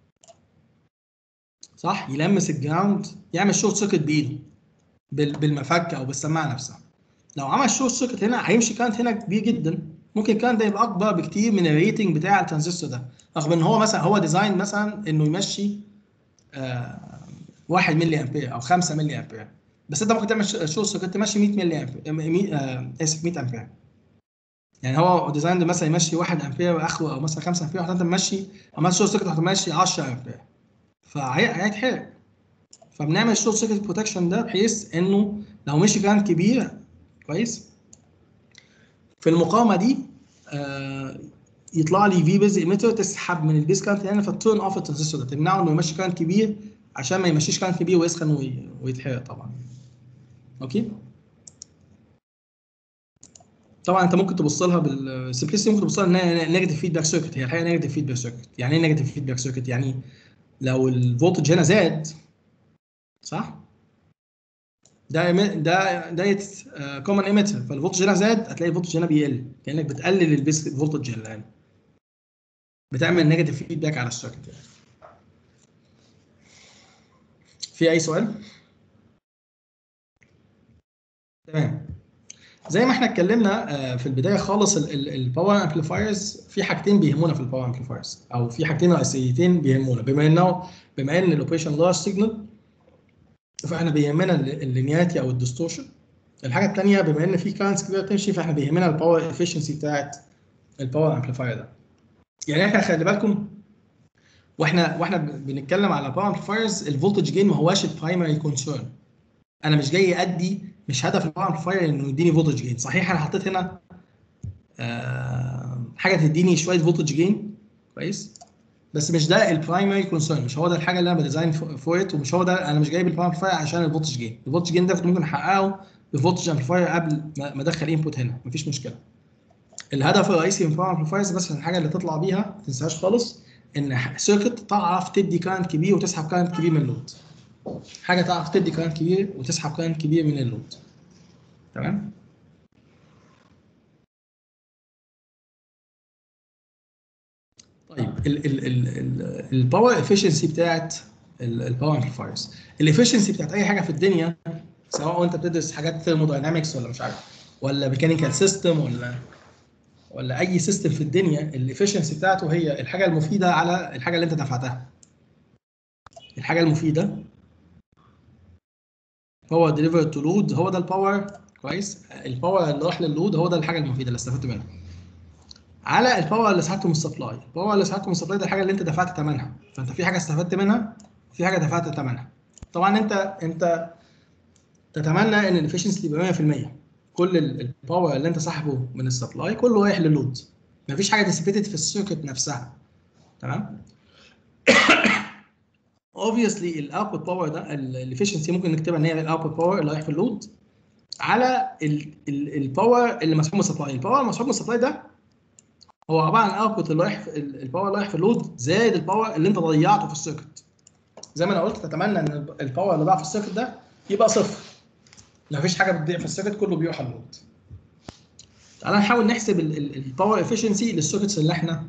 صح يلمس الجراوند يعمل شورت سيركت بايده بال- بالمفك او بالسماعه نفسها لو عمل شورت سيركت هنا هيمشي كارنت هنا كبير جدا ممكن الكارنت ده يبقى اكبر بكتير من الريتنج بتاع الترانزستور ده رغم ان هو مثلا هو ديزاين مثلا انه يمشي آه 1 ملي امبير او 5 ملي امبير بس انت ممكن تعمل شورت سيركت تمشي 100 ملي امبير 100 آه اسف 100 امبير يعني هو ديزاين مثلا يمشي 1 امبير اخره او مثلا 5 امبير وانت ماشي عملت شورت سيركت هتمشي 10 امبير فهيتحرق فبنعمل شورت سيركت بروتكشن ده بحيث انه لو مشي كارنت كبير كويس في المقاومه دي آه يطلع لي في بيز ايميتر تسحب من البيز كارنت هنا فتيرن اوف الترانزستور ده تمنعه انه يمشي كارنت كبير عشان ما يمشيش كارنت كبير ويسخن وي- ويتحرق طبعا اوكي طبعا انت ممكن تبص لها بالسمبلسيتي ممكن تبص لها انها نيجاتيف فيدباك سيركت هي الحقيقه نيجاتيف فيدباك سيركت يعني ايه نيجاتيف فيدباك سيركت يعني لو الفولتج هنا زاد صح ده إيمي- ده دايت كومن ايميتر فالفولتج هنا زاد هتلاقي الفولتج هنا بيقل كانك بتقلل البيس فولتج اللي هنا بتعمل نيجاتيف فيدباك على السيركت يعني في اي سؤال تمام زي ما احنا اتكلمنا آه، في البدايه خالص الباور امبليفايرز في حاجتين بيهمونا في الباور امبليفايرز او في حاجتين رئيسيتين بيهمونا بما انه بما ان الاوبريشن لارج سيجنال فاحنا بيهمنا اللينياتي او الديستورشن الحاجه الثانيه بما ان في كارنتس كبيره بتمشي فاحنا بيهمنا الباور افشنسي بتاعت الباور امبليفاير ده يعني احنا خلي بالكم واحنا واحنا بنتكلم على باور امبليفايرز الفولتج جين ما هواش البرايمري كونسيرن انا مش جاي ادي مش هدف الباور امبليفاير انه يديني فولتج جين صحيح انا حطيت هنا آه حاجه تديني شويه فولتج جين كويس بس مش ده البرايمري كونسيرن مش هو ده الحاجه اللي انا بديزاين فور ات ومش هو ده انا مش جايب الباور امبليفاير عشان الفولتج جين الفولتج جين ده كنت ممكن احققه بفولتج امبليفاير قبل ما ما ادخل انبوت هنا مفيش مشكله الهدف الرئيسي من الباور امبليفايرز بس الحاجه اللي تطلع بيها ما تنساهاش خالص ان سيركت تعرف تدي كارنت كبير وتسحب كارنت كبير من اللود حاجه تعرف تدي كارنت كبير وتسحب كارنت كبير من اللود تمام طيب الباور افشنسي بتاعت الباور امبليفايرز الافشنسي بتاعت اي حاجه في الدنيا سواء انت بتدرس حاجات ثيرموداينامكس ولا مش عارف ولا ميكانيكال سيستم ولا ولا اي سيستم في الدنيا الافشنسي بتاعته هي الحاجه المفيده على الحاجه اللي انت دفعتها الحاجه المفيده باور ديليفر تو لود هو ده الباور كويس الباور اللي راح لللود هو ده الحاجه المفيده اللي استفدت منها على الباور اللي سحبته من السبلاي الباور اللي سحبته من السبلاي ده الحاجه اللي انت دفعت ثمنها فانت في حاجه استفدت منها في حاجه دفعت ثمنها طبعا انت انت تتمنى ان الافشنسي تبقى 100% كل الباور اللي انت سحبه من السبلاي كله رايح للود مفيش حاجه ديسيبيتد في السيركت نفسها تمام اوبفيسلي الاوتبوت باور ده الافشنسي ممكن نكتبها ان هي الاوتبوت باور اللي رايح في اللود على الباور اللي مسحوب من السبلاي الباور المسحوب من السبلاي ده هو عباره عن الاوتبوت اللي رايح في الباور اللي رايح في اللود زائد الباور اللي انت ضيعته في السيركت زي ما انا قلت تتمنى ان الباور اللي ضاع في السيركت ده يبقى صفر ما فيش حاجه بتضيع في السيركت كله بيروح على اللود تعالى نحاول نحسب الباور افشنسي للسيركتس اللي احنا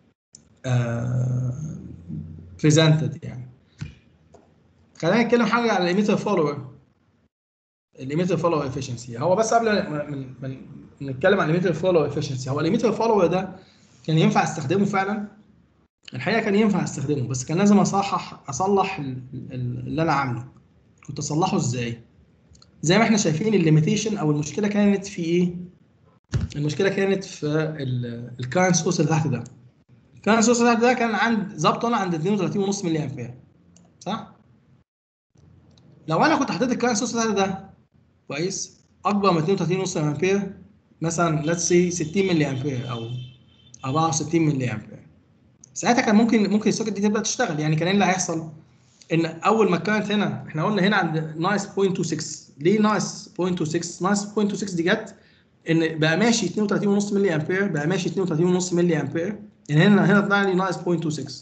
بريزنتد يعني خلينا نتكلم حاجه على الايميتر فولور الايميتر فولور افشنسي هو بس قبل ما من من نتكلم عن الايميتر فولور افشنسي هو الايميتر فولور ده كان ينفع استخدمه فعلا الحقيقه كان ينفع استخدمه بس كان لازم اصحح اصلح اللي انا عامله كنت اصلحه ازاي زي ما احنا شايفين الليميتيشن او المشكله كانت في ايه المشكله كانت في الكارنت سورس اللي تحت ده الكارنت سورس اللي تحت ده كان عند ظابطه انا عند 32.5 ملي امبير صح لو انا كنت حطيت الكارنت سورس اللي تحت ده كويس اكبر من 32.5 امبير مثلا ليتس سي 60 ملي امبير او 64 ملي امبير ساعتها كان ممكن ممكن السوكت دي تبدا تشتغل يعني كان ايه اللي هيحصل ان اول ما كانت هنا احنا قلنا هنا عند ناقص 0.26 ليه ناقص 0.26 ناقص 0.26 دي جت ان بقى ماشي 32.5 ملي امبير بقى ماشي 32.5 ملي امبير يعني هنا هنا طلع لي ناقص 0.26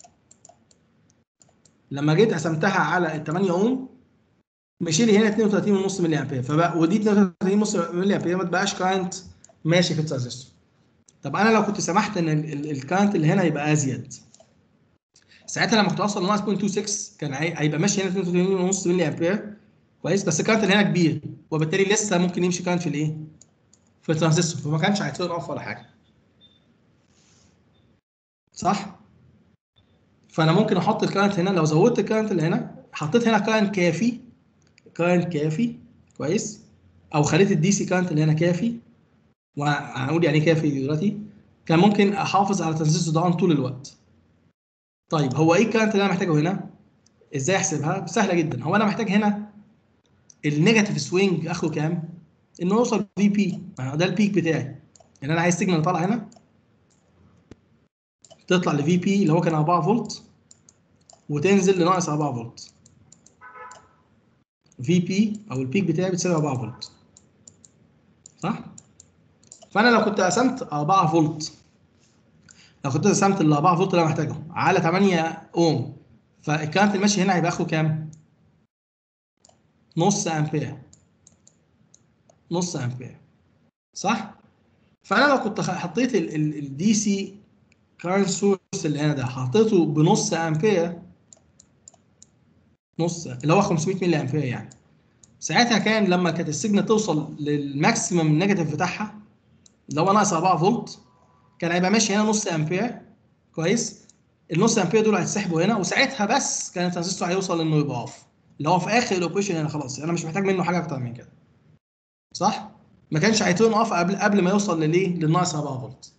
لما جيت قسمتها على ال 8 اوم مشي لي هنا 32.5 ملي امبير فبقى ودي 32.5 ملي امبير ما تبقاش كارنت ماشي في الترانزستور طب انا لو كنت سمحت ان الكارنت اللي هنا يبقى ازيد ساعتها لما كنت اوصل لناقص 0.26 كان هي- هيبقى ماشي هنا 32.5 ملي امبير كويس بس الكارنت اللي هنا كبير وبالتالي لسه ممكن يمشي كارنت في الايه؟ في الترانزستور فما كانش هيتفرق اوف ولا حاجه صح؟ فانا ممكن احط الكارنت هنا لو زودت الكارنت اللي هنا حطيت هنا كارنت كافي كارنت كافي كويس او خليت الدي سي كارنت اللي هنا كافي وهنقول يعني ايه كافي دلوقتي كان ممكن احافظ على الترانزستور ده طول الوقت طيب هو ايه الكارنت اللي انا محتاجه هنا ازاي احسبها سهله جدا هو انا محتاج هنا النيجاتيف سوينج اخره كام انه يوصل في بي ده البيك بتاعي يعني انا عايز سيجنال طالع هنا تطلع لفي بي اللي هو كان 4 فولت وتنزل لناقص 4 فولت في بي او البيك بتاعي بتساوي 4 فولت صح فانا لو كنت قسمت 4 فولت لو كنت قسمت ال 4 فولت اللي انا محتاجه على 8 اوم فالكارنت الماشي هنا هيبقى اخره كام؟ نص امبير نص امبير صح؟ فانا لو كنت خ- حطيت الدي سي كارنت سورس اللي هنا ده حطيته بنص امبير نص اللي هو 500 ملي امبير يعني ساعتها كان لما كانت السيجنال توصل للماكسيمم نيجاتيف بتاعها اللي هو ناقص 4 فولت كان هيبقى ماشي هنا نص امبير كويس النص امبير دول هيتسحبوا هنا وساعتها بس كان الترانزستور هيوصل انه يبقى اوف اللي هو في اخر الاوبريشن هنا خلاص انا مش محتاج منه حاجه اكتر من كده صح ما كانش هيترن اوف قبل قبل ما يوصل لليه للناقص 4 فولت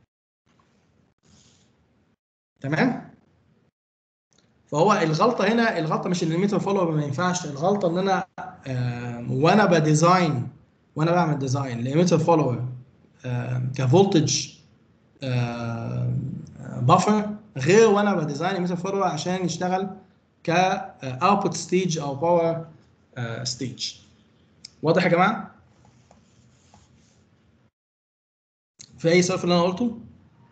تمام فهو الغلطه هنا الغلطه مش ان الميتر فولور ما ينفعش الغلطه ان انا آه وانا بديزاين وانا بعمل ديزاين لميتر فولور آه كفولتج بافر غير وانا بديزاين الميتر فولور عشان يشتغل ك اوتبوت ستيج او باور ستيج واضح يا جماعه في اي سؤال في اللي انا قلته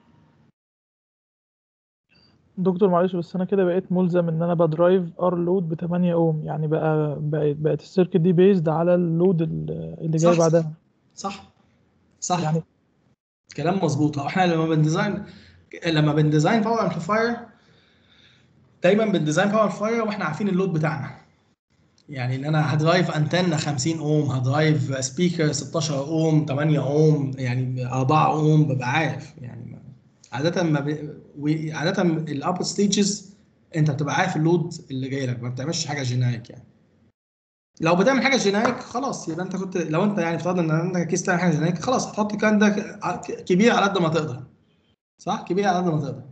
دكتور معلش بس انا كده بقيت ملزم ان انا بدرايف ار لود ب 8 اوم يعني بقى بقت بقت السيركت دي بيزد على اللود ال- اللي جاي صح. بعدها صح صح يعني كلام مظبوط احنا لما بنديزاين لما بنديزاين باور امبليفاير دايما بنديزاين باور امبليفاير واحنا عارفين اللود بتاعنا يعني ان انا هدرايف انتنا 50 اوم هدرايف سبيكر 16 اوم 8 اوم يعني 4 اوم ببقى عارف يعني ما- عاده ما ب... و- عاده الابر ستيجز انت بتبقى عارف اللود اللي جاي لك ما بتعملش حاجه جينيريك يعني لو بتعمل حاجه جينيريك خلاص يبقى انت كنت لو انت يعني افترضنا ان عندك كيس تعمل حاجه جينيريك خلاص هتحط الكلام ده ك- كبير على قد ما تقدر صح كبير على قد ما تقدر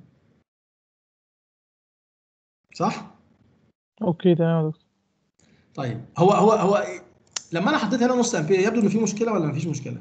صح اوكي تمام يا دكتور طيب هو هو هو إيه؟ لما انا حطيت هنا نص امبير يبدو ان في مشكله ولا مفيش مشكله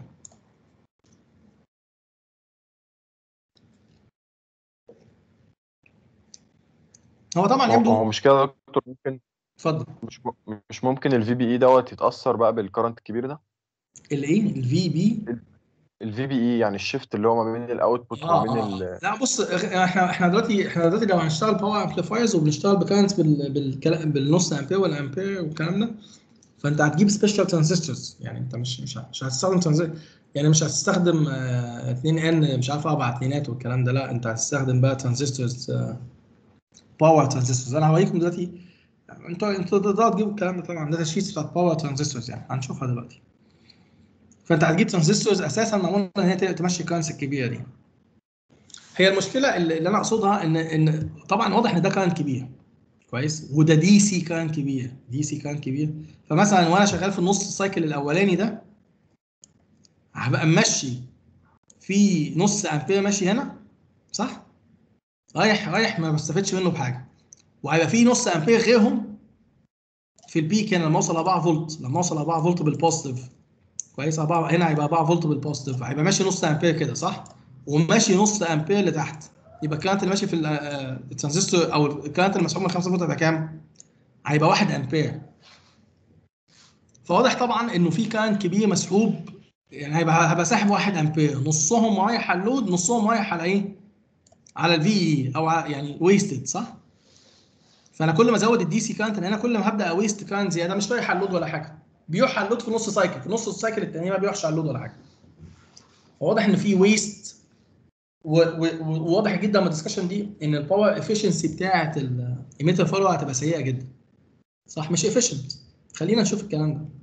هو طبعا هو هو يبدو مش كده يا دكتور ممكن اتفضل مش م- مش ممكن الفي بي اي دوت يتأثر بقى بالكرنت الكبير ده الايه الفي بي الفي بي اي يعني الشيفت اللي هو ما بين الاوتبوت اه وما بين اه ال لا بص احنا احنا دلوقتي احنا دلوقتي لو هنشتغل باور امبليفايرز وبنشتغل بكارنت بال بالكلام بالنص امبير والامبير والكلام ده فانت هتجيب سبيشال ترانزستورز يعني انت مش مش ه- مش هتستخدم ترانزستور يعني مش هتستخدم 2 ان مش عارف اربع اتنينات والكلام ده لا انت هتستخدم بقى ترانزستورز باور ترانزستورز انا هوريكم دلوقتي انتوا انتوا تقدروا تجيبوا الكلام ده طبعا ده تشخيص بتاعت باور ترانزستورز يعني هنشوفها دلوقتي فانت هتجيب ترانزستورز اساسا معموله ان هي تمشي الكارنس الكبيره دي هي المشكله اللي اللي انا اقصدها ان ان طبعا واضح ان ده كارنت كبير كويس وده دي سي كارنت كبير دي سي كارنت كبير فمثلا وانا شغال في النص السايكل الاولاني ده هبقى ماشي في نص امبير ماشي هنا صح رايح رايح ما بستفدش منه بحاجه وهيبقى في نص امبير غيرهم في البيك هنا لما اوصل 4 فولت لما اوصل 4 فولت بالبوزيتيف كويس 4 هنا هيبقى 4 فولت بالبوزيتيف هيبقى ماشي نص امبير كده صح وماشي نص امبير لتحت يبقى الكارنت اللي ماشي في ال- آه، الترانزستور او الكارنت اللي مسحوب من 5 فولت هيبقى كام؟ هيبقى 1 امبير فواضح طبعا انه في كارنت كبير مسحوب يعني هيبقى هيبقى ساحب 1 امبير نصهم رايح على اللود نصهم رايح على ايه؟ على الفي اي او ع- يعني ويستد صح؟ فانا كل ما ازود الدي سي كارنت هنا كل ما هبدا اويست كارنت زياده مش رايح على اللود ولا حاجه بيروح على اللود في نص سايكل في نص السايكل الثانيه ما بيروحش على اللود ولا حاجه فواضح ان في ويست وواضح جدا من الدسكشن دي ان الباور افشنسي بتاعه الايميتر فولو هتبقى سيئه جدا صح مش افيشنت خلينا نشوف الكلام ده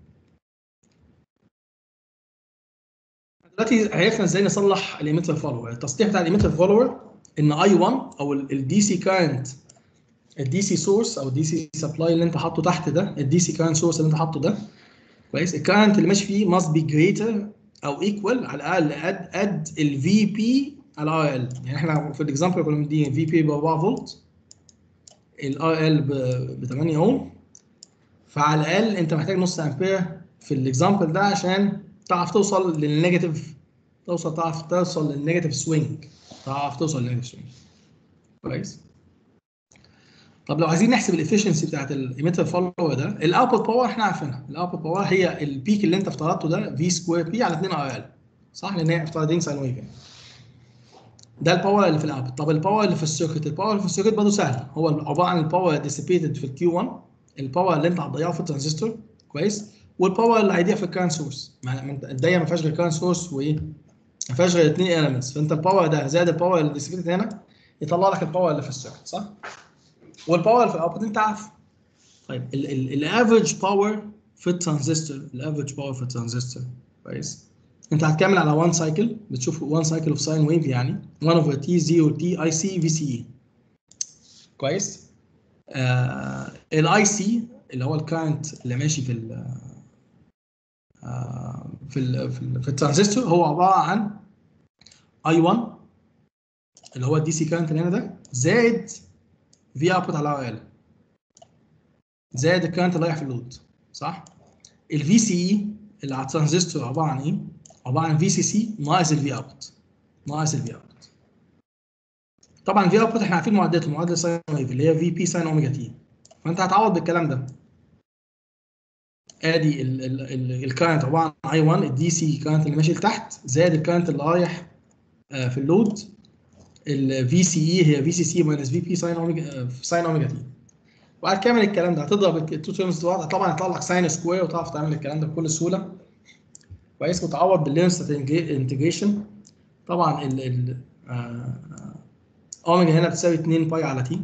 دلوقتي عرفنا ازاي نصلح الايميتر فولور التصليح بتاع الايميتر فولور ان اي 1 او الدي سي كارنت الدي سي سورس او الدي سي سبلاي اللي انت حاطه تحت ده الدي سي كارنت سورس اللي انت حاطه ده كويس الكارنت اللي ماشي فيه must be greater او equal على الاقل قد قد الفي بي على ار ال يعني احنا في الاكزامبل كنا مدين في بي ب 4 فولت الار ال ب 8 اوم فعلى الاقل انت محتاج نص امبير في الاكزامبل ده عشان تعرف توصل للنيجاتيف توصل تعرف توصل للنيجاتيف سوينج تعرف توصل للنيجاتيف سوينج كويس طب لو عايزين نحسب الافشنسي بتاعت الايميتر فولور ده الاوتبوت باور احنا عارفينها الاوتبوت باور هي البيك اللي انت افترضته ده في سكوير بي على 2 ار ال صح لان هي افتراضين ساين ويف يعني. ده الباور اللي في الاوتبوت طب الباور اللي في السيركت الباور اللي في السيركت برضه سهل هو عباره عن الباور ديسيبيتد في الكيو 1 الباور اللي انت هتضيعه في الترانزستور كويس والباور اللي هيضيع في الكارنت سورس الدايره ما فيهاش غير كارنت سورس وايه ما فيهاش غير اثنين elements فانت الباور ده زائد الباور اللي ديسيبيتد هنا يطلع لك الباور اللي في السيركت صح؟ والباور اللي في الاوتبوت انت عارف طيب الافريج باور في الترانزستور الافريج باور في الترانزستور كويس انت هتكمل على 1 سايكل بتشوف 1 سايكل اوف ساين ويف يعني 1 اوفر تي 0 تي اي سي في سي اي كويس الاي سي اللي هو الكارنت اللي ماشي في ال آه، في ال في, ال في الترانزستور هو عباره عن اي 1 اللي هو الدي سي كارنت اللي هنا ده زائد في اوتبوت على ار ال زائد الكارنت اللي رايح في اللود صح؟ الفي سي اي اللي على الترانزستور عباره عن ايه؟ عباره عن في سي سي ناقص الفي اوت ناقص الفي اوت طبعا الفي اوتبوت احنا عارفين معادلته معادله ساين ويف اللي هي في بي ساين اوميجا تي فانت هتعوض بالكلام ده ادي الكارنت عباره عن اي 1 الدي سي كارنت اللي ماشي لتحت زائد الكارنت اللي رايح آه، في اللود الفي سي اي هي في سي سي ماينس في بي ساين اوميجا ساين اوميجا تي وهتكمل الكلام ده هتضرب التو تيرمز دول طبعا هيطلع لك ساين سكوير وتعرف تعمل الكلام ده بكل سهوله كويس وتعوض باللينس انتجريشن طبعا ال ال آه، اوميجا هنا بتساوي 2 باي على تي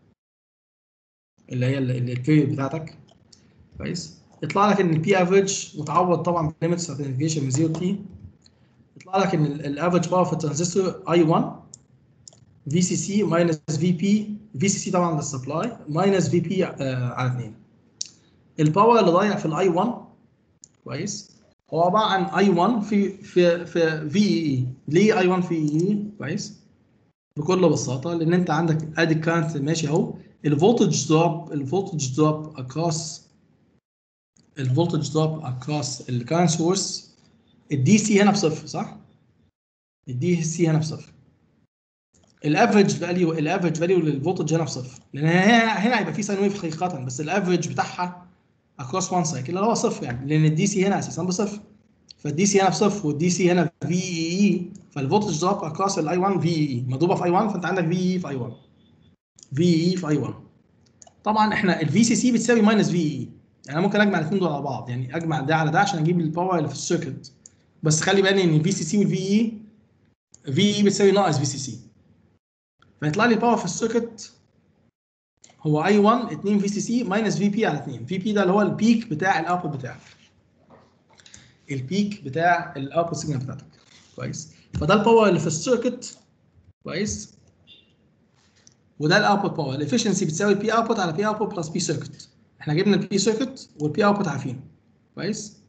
اللي هي البيريود بتاعتك كويس يطلع لك ان البي افريج وتعوض طبعا بالليميتس انتجريشن من 0 تي يطلع لك ان الافريج باور في الترانزستور اي 1 في سي سي ماينس في بي في سي سي طبعا ده السبلاي ماينس في بي على 2 الباور اللي ضايع في الاي 1 كويس هو عباره عن اي 1 في في في في اي ليه اي 1 في اي كويس بكل بساطه لان انت عندك ادي الكارنت ماشي اهو الفولتج دروب الفولتج دروب اكروس الفولتج دروب اكروس الكارنت سورس الدي سي هنا بصفر صح؟ الدي سي هنا بصفر الافريج فاليو الافريج فاليو للفولتج هنا بصفر لان هنا هنا هيبقى في ساين ويف حقيقه بس الافريج بتاعها اكروس وان سايكل اللي هو صفر يعني لان الدي سي هنا اساسا بصفر فالدي سي هنا بصفر والدي سي هنا في اي اي فالفولتج دروب اكروس الاي 1 في اي مضروبه في اي 1 فانت عندك في اي في اي 1 في اي في اي 1 طبعا احنا الفي سي سي بتساوي ماينس في اي يعني انا ممكن اجمع الاثنين دول على بعض يعني اجمع ده على ده عشان اجيب الباور اللي في السيركت بس خلي بالي ان الفي سي سي والفي اي في اي بتساوي ناقص في سي سي فيطلع لي الباور في السيركت هو اي 1 2 في سي سي ماينس في بي على 2 في بي ده اللي هو البيك بتاع الاوتبوت بتاعك البيك بتاع الاوتبوت سيجنال بتاعتك كويس فده الباور اللي في السيركت كويس وده الاوتبوت باور الافشنسي بتساوي بي اوتبوت على بي اوتبوت بلس بي سيركت احنا جبنا البي سيركت والبي اوتبوت عارفينه كويس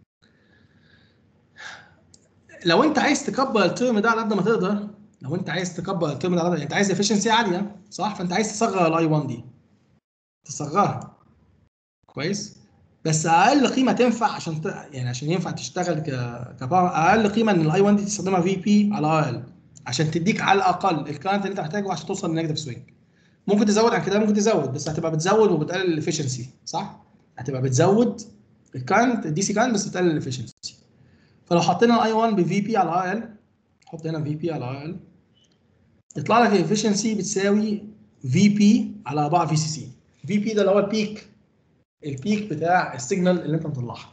لو انت عايز تكبر الترم ده على قد ما تقدر لو انت عايز تكبر الترم ده على قد انت عايز افشنسي عاليه صح فانت عايز تصغر الاي 1 دي تصغرها كويس بس اقل قيمه تنفع عشان ت... يعني عشان ينفع تشتغل ك كباور اقل قيمه ان الاي 1 دي تستخدمها في بي على ار ال عشان تديك على الاقل الكارنت اللي انت محتاجه عشان توصل للنيجاتيف سوينج ممكن تزود عن كده ممكن تزود بس هتبقى بتزود وبتقلل الافشنسي صح هتبقى بتزود الكارنت الدي سي كارنت بس بتقلل الافشنسي فلو حطينا الاي 1 بفي بي على اي ال حط هنا في بي على اي ال يطلع لك الافشنسي بتساوي في بي على 4 في سي سي في بي ده اللي هو البيك البيك بتاع السيجنال اللي انت مطلعها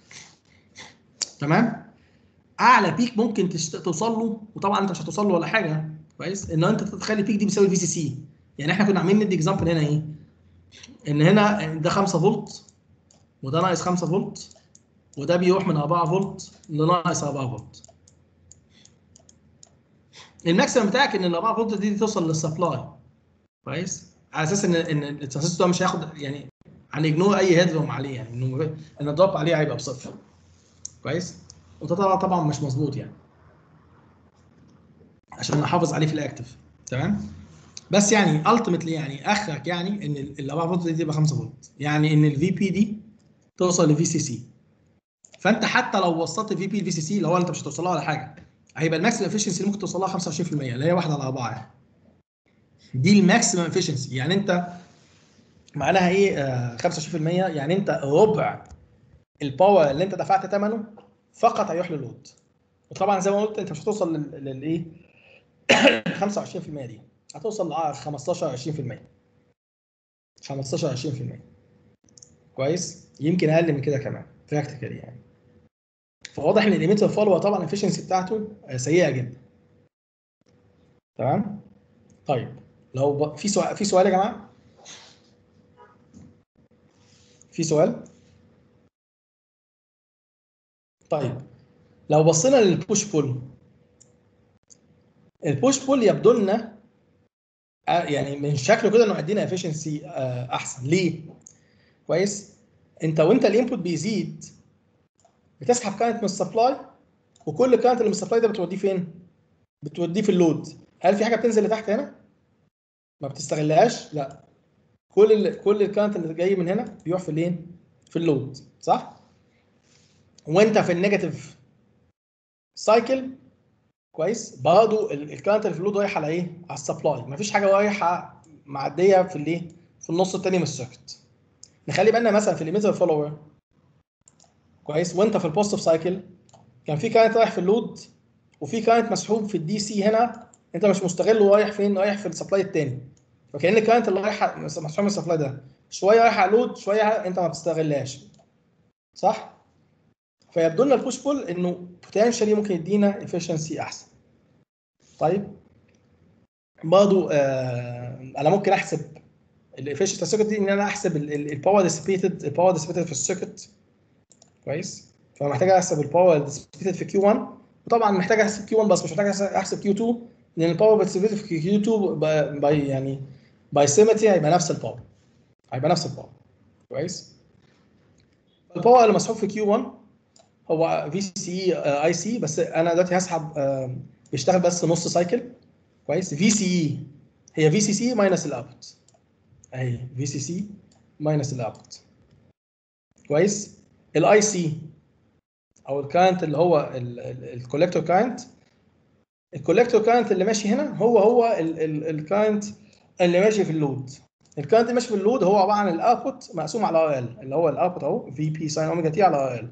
تمام اعلى بيك ممكن تشت... توصل له وطبعا انت مش هتوصل له ولا حاجه كويس ان انت تتخيل البيك دي بيساوي في سي سي يعني احنا كنا عاملين ندي اكزامبل هنا ايه ان هنا ده 5 فولت وده ناقص 5 فولت وده بيروح من 4 فولت لناقص 4 فولت الماكسيمم بتاعك ان ال 4 فولت دي, دي توصل للسبلاي كويس على اساس ان ان الترانزستور ده مش هياخد يعني هنجنور اي هيدروم عليه يعني انه ان الدروب عليه هيبقى بصفر كويس وده طبعا طبعا مش مظبوط يعني عشان نحافظ عليه في الاكتف تمام بس يعني التيمتلي يعني اخرك يعني ان ال 4 فولت دي تبقى 5 فولت يعني ان الفي بي دي توصل لفي سي سي فانت حتى لو وصلت في بي لفي سي سي اللي هو انت مش هتوصل لها ولا حاجه هيبقى الماكسيمم افشنسي اللي ممكن توصل لها 25% اللي هي 1 على 4 يعني دي الماكسيمم افشنسي يعني انت معناها ايه آه 25% يعني انت ربع الباور اللي انت دفعت ثمنه فقط هيروح للود وطبعا زي ما قلت انت مش هتوصل لل- للايه 25% دي هتوصل ل 15 20% 15 20% كويس يمكن اقل من كده كمان براكتيكالي يعني فواضح ان الايميتر فولو طبعا الافشنسي بتاعته آه، سيئه جدا تمام طيب لو ب... في سؤال في سؤال يا جماعه في سؤال طيب لو بصينا للبوش بول البوش بول يبدو لنا آه، يعني من شكله كده انه ادينا افشنسي احسن ليه؟ كويس؟ انت وانت الانبوت بيزيد بتسحب كانت من السبلاي وكل كانت اللي من السبلاي ده بتوديه فين؟ بتوديه في اللود هل في حاجه بتنزل لتحت هنا؟ ما بتستغلهاش؟ لا كل ال كل الكانت اللي جاي من هنا بيروح في الايه؟ في اللود صح؟ وانت في النيجاتيف سايكل كويس برضه الكارنت اللي في اللود رايح على ايه؟ على السبلاي مفيش حاجه رايحه معديه في الايه؟ في النص الثاني من السيركت نخلي بالنا مثلا في الليميتر فولوور كويس وانت في البوزيتيف سايكل كان في كارنت رايح في اللود وفي كارنت مسحوب في الدي سي هنا انت مش مستغله رايح فين؟ رايح في السبلاي الثاني فكان الكارنت اللي رايح مسحوب من السبلاي ده شويه رايح على اللود شويه انت ما بتستغلهاش صح؟ فيبدو لنا البوش بول انه بوتنشالي ممكن يدينا افشنسي احسن طيب برضه آه انا ممكن احسب الافشنسي السيركت دي ان انا احسب الباور ديسيبيتد الباور ديسيبيتد في السيركت كويس فمحتاج احسب الباور ديسيبيتد في كيو 1 وطبعا محتاج احسب كيو 1 بس مش محتاج احسب كيو 2 لان الباور ديسيبيتد في كيو 2 باي يعني باي سيمتري هيبقى نفس الباور هيبقى نفس الباور كويس الباور اللي مسحوب في كيو 1 هو في سي اي سي بس انا دلوقتي هسحب آه، بيشتغل بس نص سايكل كويس في سي اي هي في سي سي ماينس الاوت اهي في سي سي ماينس الاوت كويس الاي سي او الكارنت اللي هو الكوليكتور كارنت الكوليكتور كارنت اللي ماشي هنا هو هو الكارنت اللي ماشي في اللود الكارنت اللي ماشي في اللود هو عباره عن الاوتبوت مقسوم على ار ال اللي هو الاوتبوت اهو في بي ساين اوميجا تي على ار ال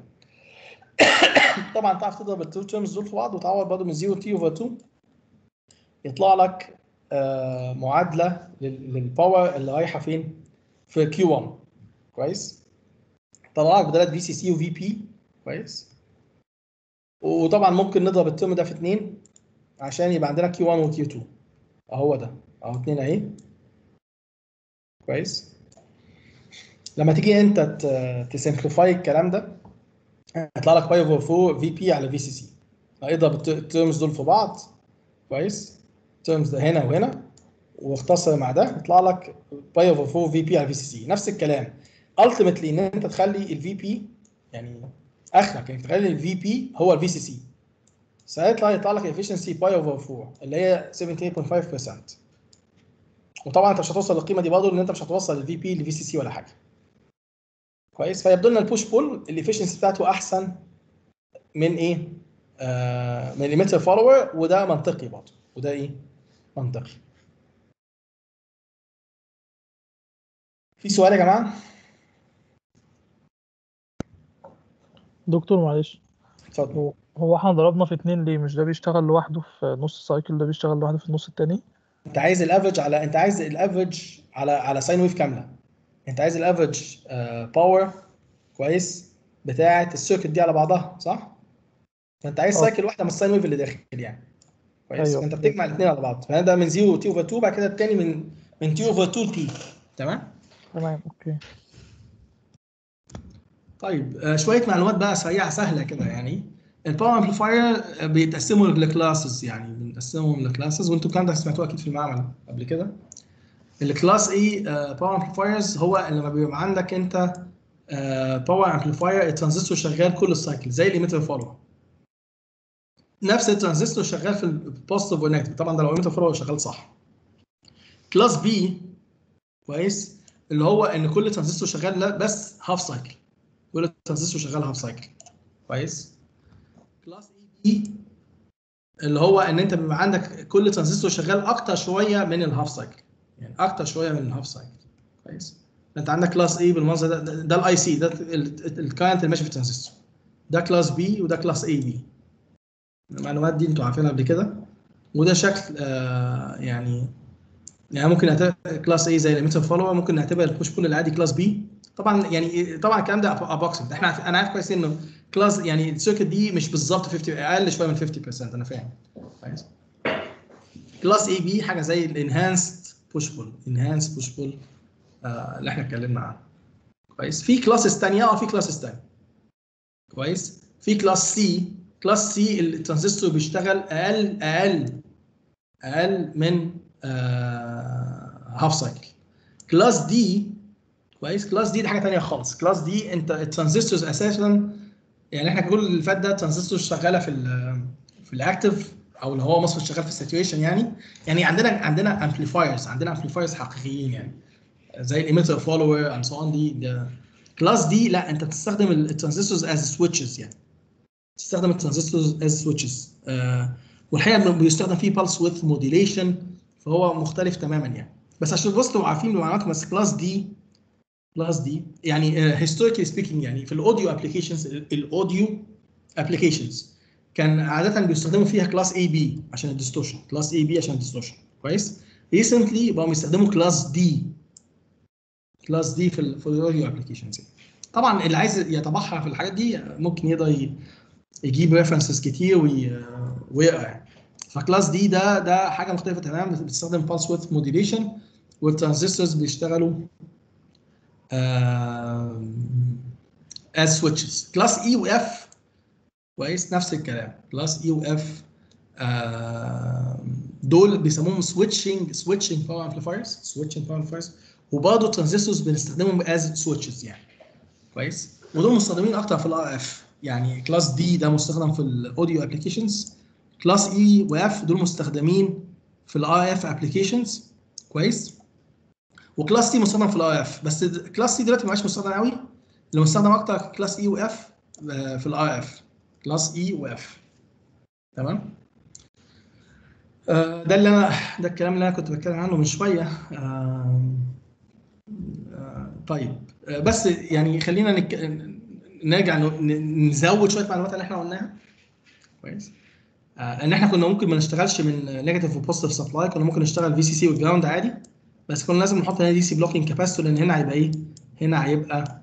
طبعا تعرف تضرب التو تيرمز دول في بعض وتعوض برضه من 0 تي اوفر 2 يطلع لك آه، معادله لل- للباور اللي رايحه فين؟ في كيو 1 كويس؟ طلع لك بدلات في سي سي وفي بي كويس؟ وطبعا ممكن نضرب الترم ده في 2 عشان يبقى عندنا كيو 1 وكيو 2 اهو ده اهو 2 اهي كويس؟ لما تيجي انت تسمبليفاي الكلام ده هيطلع لك باي اوفر 4 في بي على في سي سي اضرب الترمز دول في بعض كويس الترمز ده هنا وهنا واختصر مع ده يطلع لك باي اوفر 4 في بي على في سي سي نفس الكلام التيمتلي ان انت تخلي الفي بي يعني اخرك انك تخلي الفي بي هو الفي سي سي ساعتها يطلع لك efficiency باي اوفر 4 اللي هي 78.5% وطبعا انت مش هتوصل للقيمه دي برضه لان انت مش هتوصل الفي بي لفي سي سي ولا حاجه كويس فيبدو لنا البوش بول الافشنسي بتاعته احسن من ايه؟ آه من الايميتر فولوور وده منطقي برضه وده ايه منطقي في سؤال يا جماعه دكتور معلش اتفضل هو هو احنا ضربنا في اتنين ليه مش ده بيشتغل لوحده في نص السايكل ده بيشتغل لوحده في النص التاني انت عايز الافرج على انت عايز الافرج على على ساين ويف كامله انت عايز الافرج باور كويس بتاعه السيركت دي على بعضها صح فانت عايز اه. سايكل واحده من الساين ويف اللي داخل يعني كويس ايوه. فانت بتجمع الاثنين على بعض فده من 0 تي اوفر 2 بعد كده الثاني من من تي اوفر 2 تي تمام تمام اوكي طيب آه، شويه معلومات بقى سريعه سهله كده يعني الباور امبليفاير بيتقسموا لكلاسز يعني بنقسمهم لكلاسز وانتوا الكلام ده سمعتوه اكيد في المعمل قبل كده الكلاس اي باور امبليفايرز هو لما بيبقى عندك انت باور امبليفاير الترانزستور شغال كل السايكل زي الايميتر فولور نفس الترانزستور شغال في البوزيتيف والنيجاتيف طبعا ده لو الايميتر فولور شغال صح كلاس بي كويس اللي هو ان كل ترانزستور شغال لا- بس هاف سايكل كل ترانزستور شغال هاف سايكل كويس كلاس اي بي اللي هو ان انت بيبقى عندك كل ترانزستور شغال اكتر شويه من الهاف سايكل يعني اكتر شويه من الهاف سايكل كويس انت عندك كلاس اي بالمنظر ده ده, ده الاي سي ده الكاينت اللي ماشي في الترانزستور ده كلاس بي وده كلاس اي بي المعلومات دي انتوا عارفينها قبل كده وده شكل آه يعني يعني ممكن نعتبر كلاس اي زي الاميتر فولور ممكن نعتبر البوش بول العادي كلاس بي طبعا يعني طبعا الكلام ده ابوكسنت احنا عارف انا عارف كويس انه كلاس يعني السيركت دي مش بالظبط 50 اقل شويه من 50% انا فاهم كويس كلاس اي بي حاجه زي الانهانسد بوش بول انهانسد بوش بول اللي احنا اتكلمنا عنه كويس في كلاسز ثانيه اه في كلاسز ثانيه كويس في كلاس سي كلاس سي الترانزستور بيشتغل اقل اقل اقل من هاف سايكل كلاس دي كويس كلاس دي دي حاجه ثانيه خالص كلاس دي انت الترانزستورز اساسا يعني احنا كل اللي فات ده ترانزستور شغاله في ال في الاكتف او اللي هو مصر شغال في الساتوريشن يعني يعني عندنا عندنا امبليفايرز عندنا امبليفايرز حقيقيين يعني زي الايميتر فولوور اند سو اون دي ده كلاس دي لا انت بتستخدم الترانزستورز از سويتشز يعني تستخدم الترانزستورز از سويتشز والحقيقه بيستخدم فيه بالس ويث موديليشن فهو مختلف تماما يعني بس عشان بس تبقوا عارفين المعلومات بس كلاس دي كلاس دي يعني هيستوريكالي سبيكينج يعني في الاوديو ابلكيشنز الاوديو ابلكيشنز كان عاده بيستخدموا فيها كلاس اي بي عشان الديستورشن كلاس اي بي عشان الديستورشن كويس ريسنتلي بقوا بيستخدموا كلاس دي كلاس دي في ال في الاوديو ابلكيشنز طبعا اللي عايز يتبحر في الحاجات دي ممكن يقدر ي- يجيب ريفرنسز كتير وي- ويقرا يعني فكلاس دي ده ده حاجه مختلفه تماما بتستخدم بالس ويث موديليشن والترانزستورز بيشتغلوا از سويتشز كلاس اي واف كويس نفس الكلام كلاس اي واف دول بيسموهم سويتشنج سويتشنج باور امبليفايرز سويتشنج باور امبليفايرز وبرضه ترانزستورز بنستخدمهم از سويتشز يعني كويس ودول مستخدمين اكتر في الار اف يعني كلاس دي ده مستخدم في الاوديو ابلكيشنز كلاس اي واف دول مستخدمين في الار اف ابلكيشنز كويس وكلاس سي مستخدم في الار اف بس كلاس سي دلوقتي ما بقاش مستخدم قوي اللي مستخدم اكتر كلاس اي واف في الار اف كلاس اي واف تمام آه، ده اللي انا ده الكلام اللي انا كنت بتكلم عنه من شويه آه، آه، طيب آه، بس يعني خلينا نك... نرجع ن- ن- نزود شويه معلومات اللي احنا قلناها كويس آه، ان احنا كنا ممكن ما نشتغلش من نيجاتيف وبوزيتيف سبلاي كنا ممكن نشتغل في سي سي والجراوند عادي بس كنا لازم نحط هنا دي سي بلوكينج كاباسيتور لان هنا هيبقى ايه؟ هنا هيبقى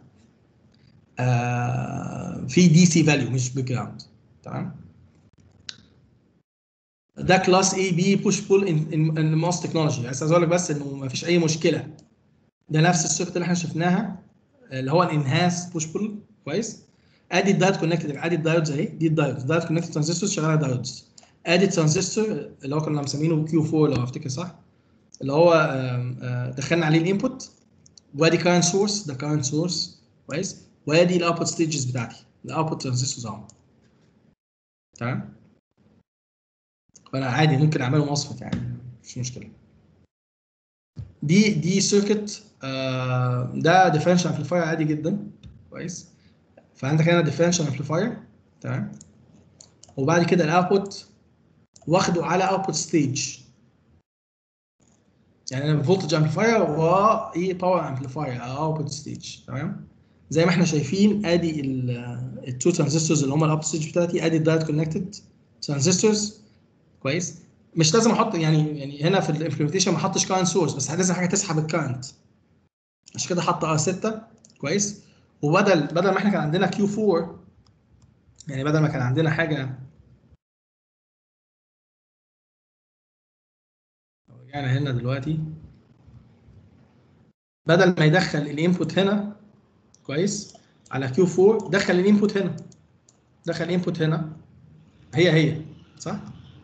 آه في دي سي فاليو مش بجراوند تمام ده كلاس اي بي بوش بول ان ماس تكنولوجي عايز اقول لك بس انه ما فيش اي مشكله ده نفس السيركت اللي احنا شفناها اللي هو الانهاس بوش بول كويس ادي الدايود كونكتد ادي الدايودز اهي دي الدايودز دايود كونكتد ترانزستور شغاله دايودز ادي الترانزستور اللي هو كنا مسمينه كيو 4 لو افتكر صح اللي هو آم، آه، دخلنا عليه الانبوت وادي كارنت سورس ده كارنت سورس كويس وادي الاوتبوت ستيجز بتاعتي الاوتبوت ترانزستورز اهو تمام فانا عادي ممكن اعمله مصفت يعني مش مشكله دي دي سيركت آه ده ديفرنشال امبليفاير عادي جدا كويس فعندك هنا ديفرنشال امبليفاير تمام وبعد كده الاوتبوت واخده على اوتبوت ستيج يعني انا فولتج امبليفاير و ايه باور امبليفاير او اوتبوت ستيج تمام زي ما احنا شايفين ادي التو ترانزستورز اللي هم الاوتبوت ستيج بتاعتي ادي الدايركت كونكتد ترانزستورز كويس مش لازم احط يعني يعني هنا في الامبلمنتيشن ما احطش كارنت سورس بس لازم حاجه تسحب الكارنت عشان كده حط ار 6 كويس وبدل بدل ما احنا كان عندنا كيو 4 يعني بدل ما كان عندنا حاجه لو رجعنا هنا دلوقتي بدل ما يدخل الانبوت هنا كويس على كيو 4 دخل الانبوت هنا دخل الانبوت هنا هي هي صح؟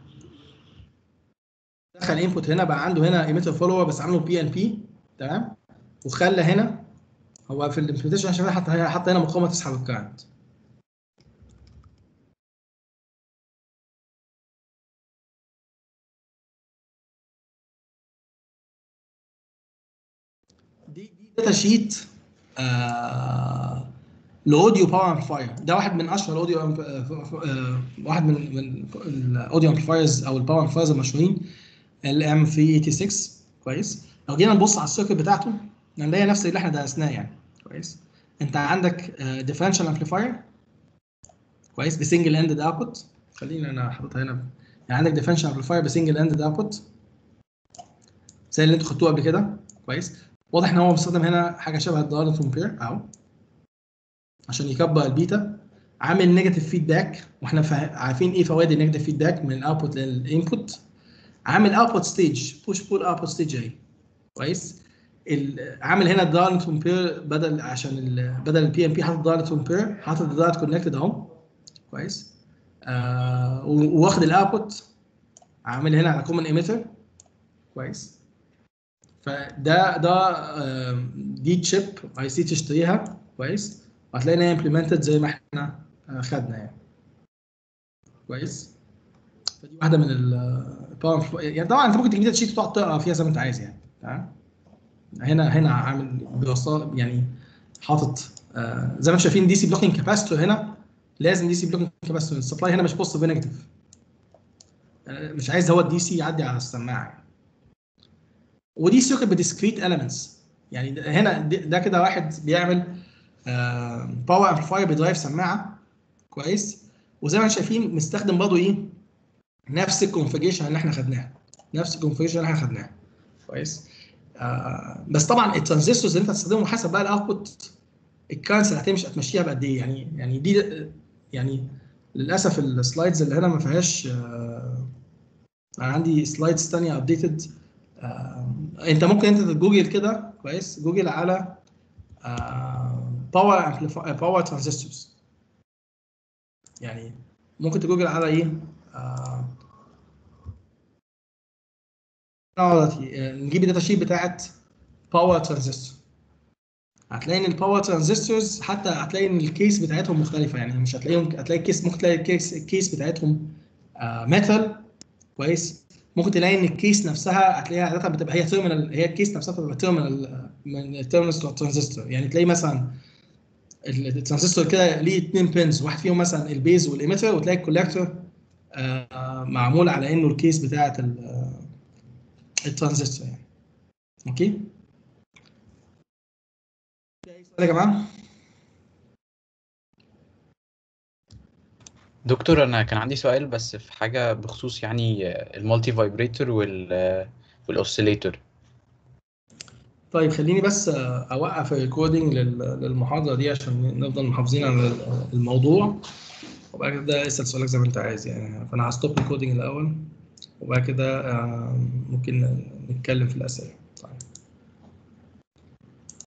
دخل انبوت هنا بقى عنده هنا ايميتر فولور بس عامله بي ان بي تمام وخلى هنا هو في الامبلمنتيشن عشان حط هنا حط هنا مقاومه تسحب الكارنت دي دي داتا شيت آه الاوديو باور امبليفاير ده واحد من اشهر الاوديو أمب- آه، آه، واحد من من الاوديو امبليفايرز او الباور امبليفايرز المشهورين الام 386 كويس لو جينا نبص على السيركت بتاعته هنلاقي نفس اللي احنا درسناه يعني كويس انت عندك ديفرنشال امبليفاير كويس بسنجل اندد اوتبوت خليني انا حاططها هنا يعني عندك ديفرنشال امبليفاير بسنجل اندد اوتبوت زي اللي انتوا خدتوه قبل كده كويس واضح ان هو بيستخدم هنا حاجه شبه الدارت امبير اهو عشان يكبر البيتا عامل نيجاتيف فيدباك واحنا فا- عارفين ايه فوائد النيجاتيف فيدباك من الاوتبوت للانبوت عامل اوتبوت ستيج بوش بول اوتبوت ستيج اهي كويس ال- عامل هنا الدارت امبير بدل عشان ال- بدل البي ام بي حاطط دارت امبير حاطط الدارت كونكتد اهو كويس آه و- واخد الاوتبوت عامل هنا على كومن ايميتر كويس فده ده آم، دي تشيب اي سي تشتريها كويس وهتلاقي ان هي امبلمنتد زي ما احنا آه، خدنا يعني كويس فدي واحده من الباور يعني طبعا انت ممكن تجيب شيت وتقعد تقرا فيها زي ما انت عايز يعني تمام هنا هنا عامل بوصله يعني حاطط آه، زي ما انتم شايفين دي سي بلوكينج كاباسيتور هنا لازم دي سي بلوكينج كاباسيتور السبلاي هنا مش بوزيتيف نيجاتيف مش عايز هو الدي سي يعدي على السماعه يعني. ودي سيركت بديسكريت اليمنتس يعني ده- هنا ده ده كده واحد بيعمل باور امبليفاير بدرايف سماعه كويس وزي ما انتم شايفين مستخدم برضه ايه نفس الكونفيجريشن اللي احنا خدناها نفس الكونفيجريشن اللي احنا خدناها كويس آه بس طبعا الترانزستورز اللي انت هتستخدمهم حسب بقى الاوتبوت الكارنس اللي هتمشي هتمشيها بقد ايه يعني يعني دي يعني للاسف السلايدز اللي هنا ما فيهاش آه انا عندي سلايدز ثانيه ابديتد انت ممكن انت تجوجل كده كويس جوجل على باور باور ترانزستورز يعني ممكن تجوجل على ايه آه، دلوقتي آه، نجيب الداتا شيت بتاعت باور ترانزستور هتلاقي ان الباور ترانزستورز حتى هتلاقي ان الكيس بتاعتهم مختلفه يعني مش هتلاقيهم هتلاقي الكيس ممكن تلاقي الكيس الكيس بتاعتهم ميتال كويس ممكن تلاقي ان الكيس نفسها هتلاقيها عاده بتبقى هي تيرمينال هي الكيس نفسها بتبقى تيرمينال من التيرمينالز بتوع الترانزستور يعني تلاقي مثلا الترانزستور كده ليه اثنين بينز واحد فيهم مثلا البيز والايميتر وتلاقي الكولكتور آه، معمول على انه الكيس بتاعت ال- آه، الترانزستور يعني اوكي في أي سؤال يا جماعه دكتور انا كان عندي سؤال بس في حاجه بخصوص يعني المالتي فايبريتور وال والاوسيليتور طيب خليني بس آه، اوقف الريكوردنج للمحاضره دي عشان نفضل محافظين على الموضوع وبعد كده اسال سؤالك زي ما انت عايز يعني فانا هستوب ريكوردنج الاول وبعد كده آه، ممكن نتكلم في الاسئله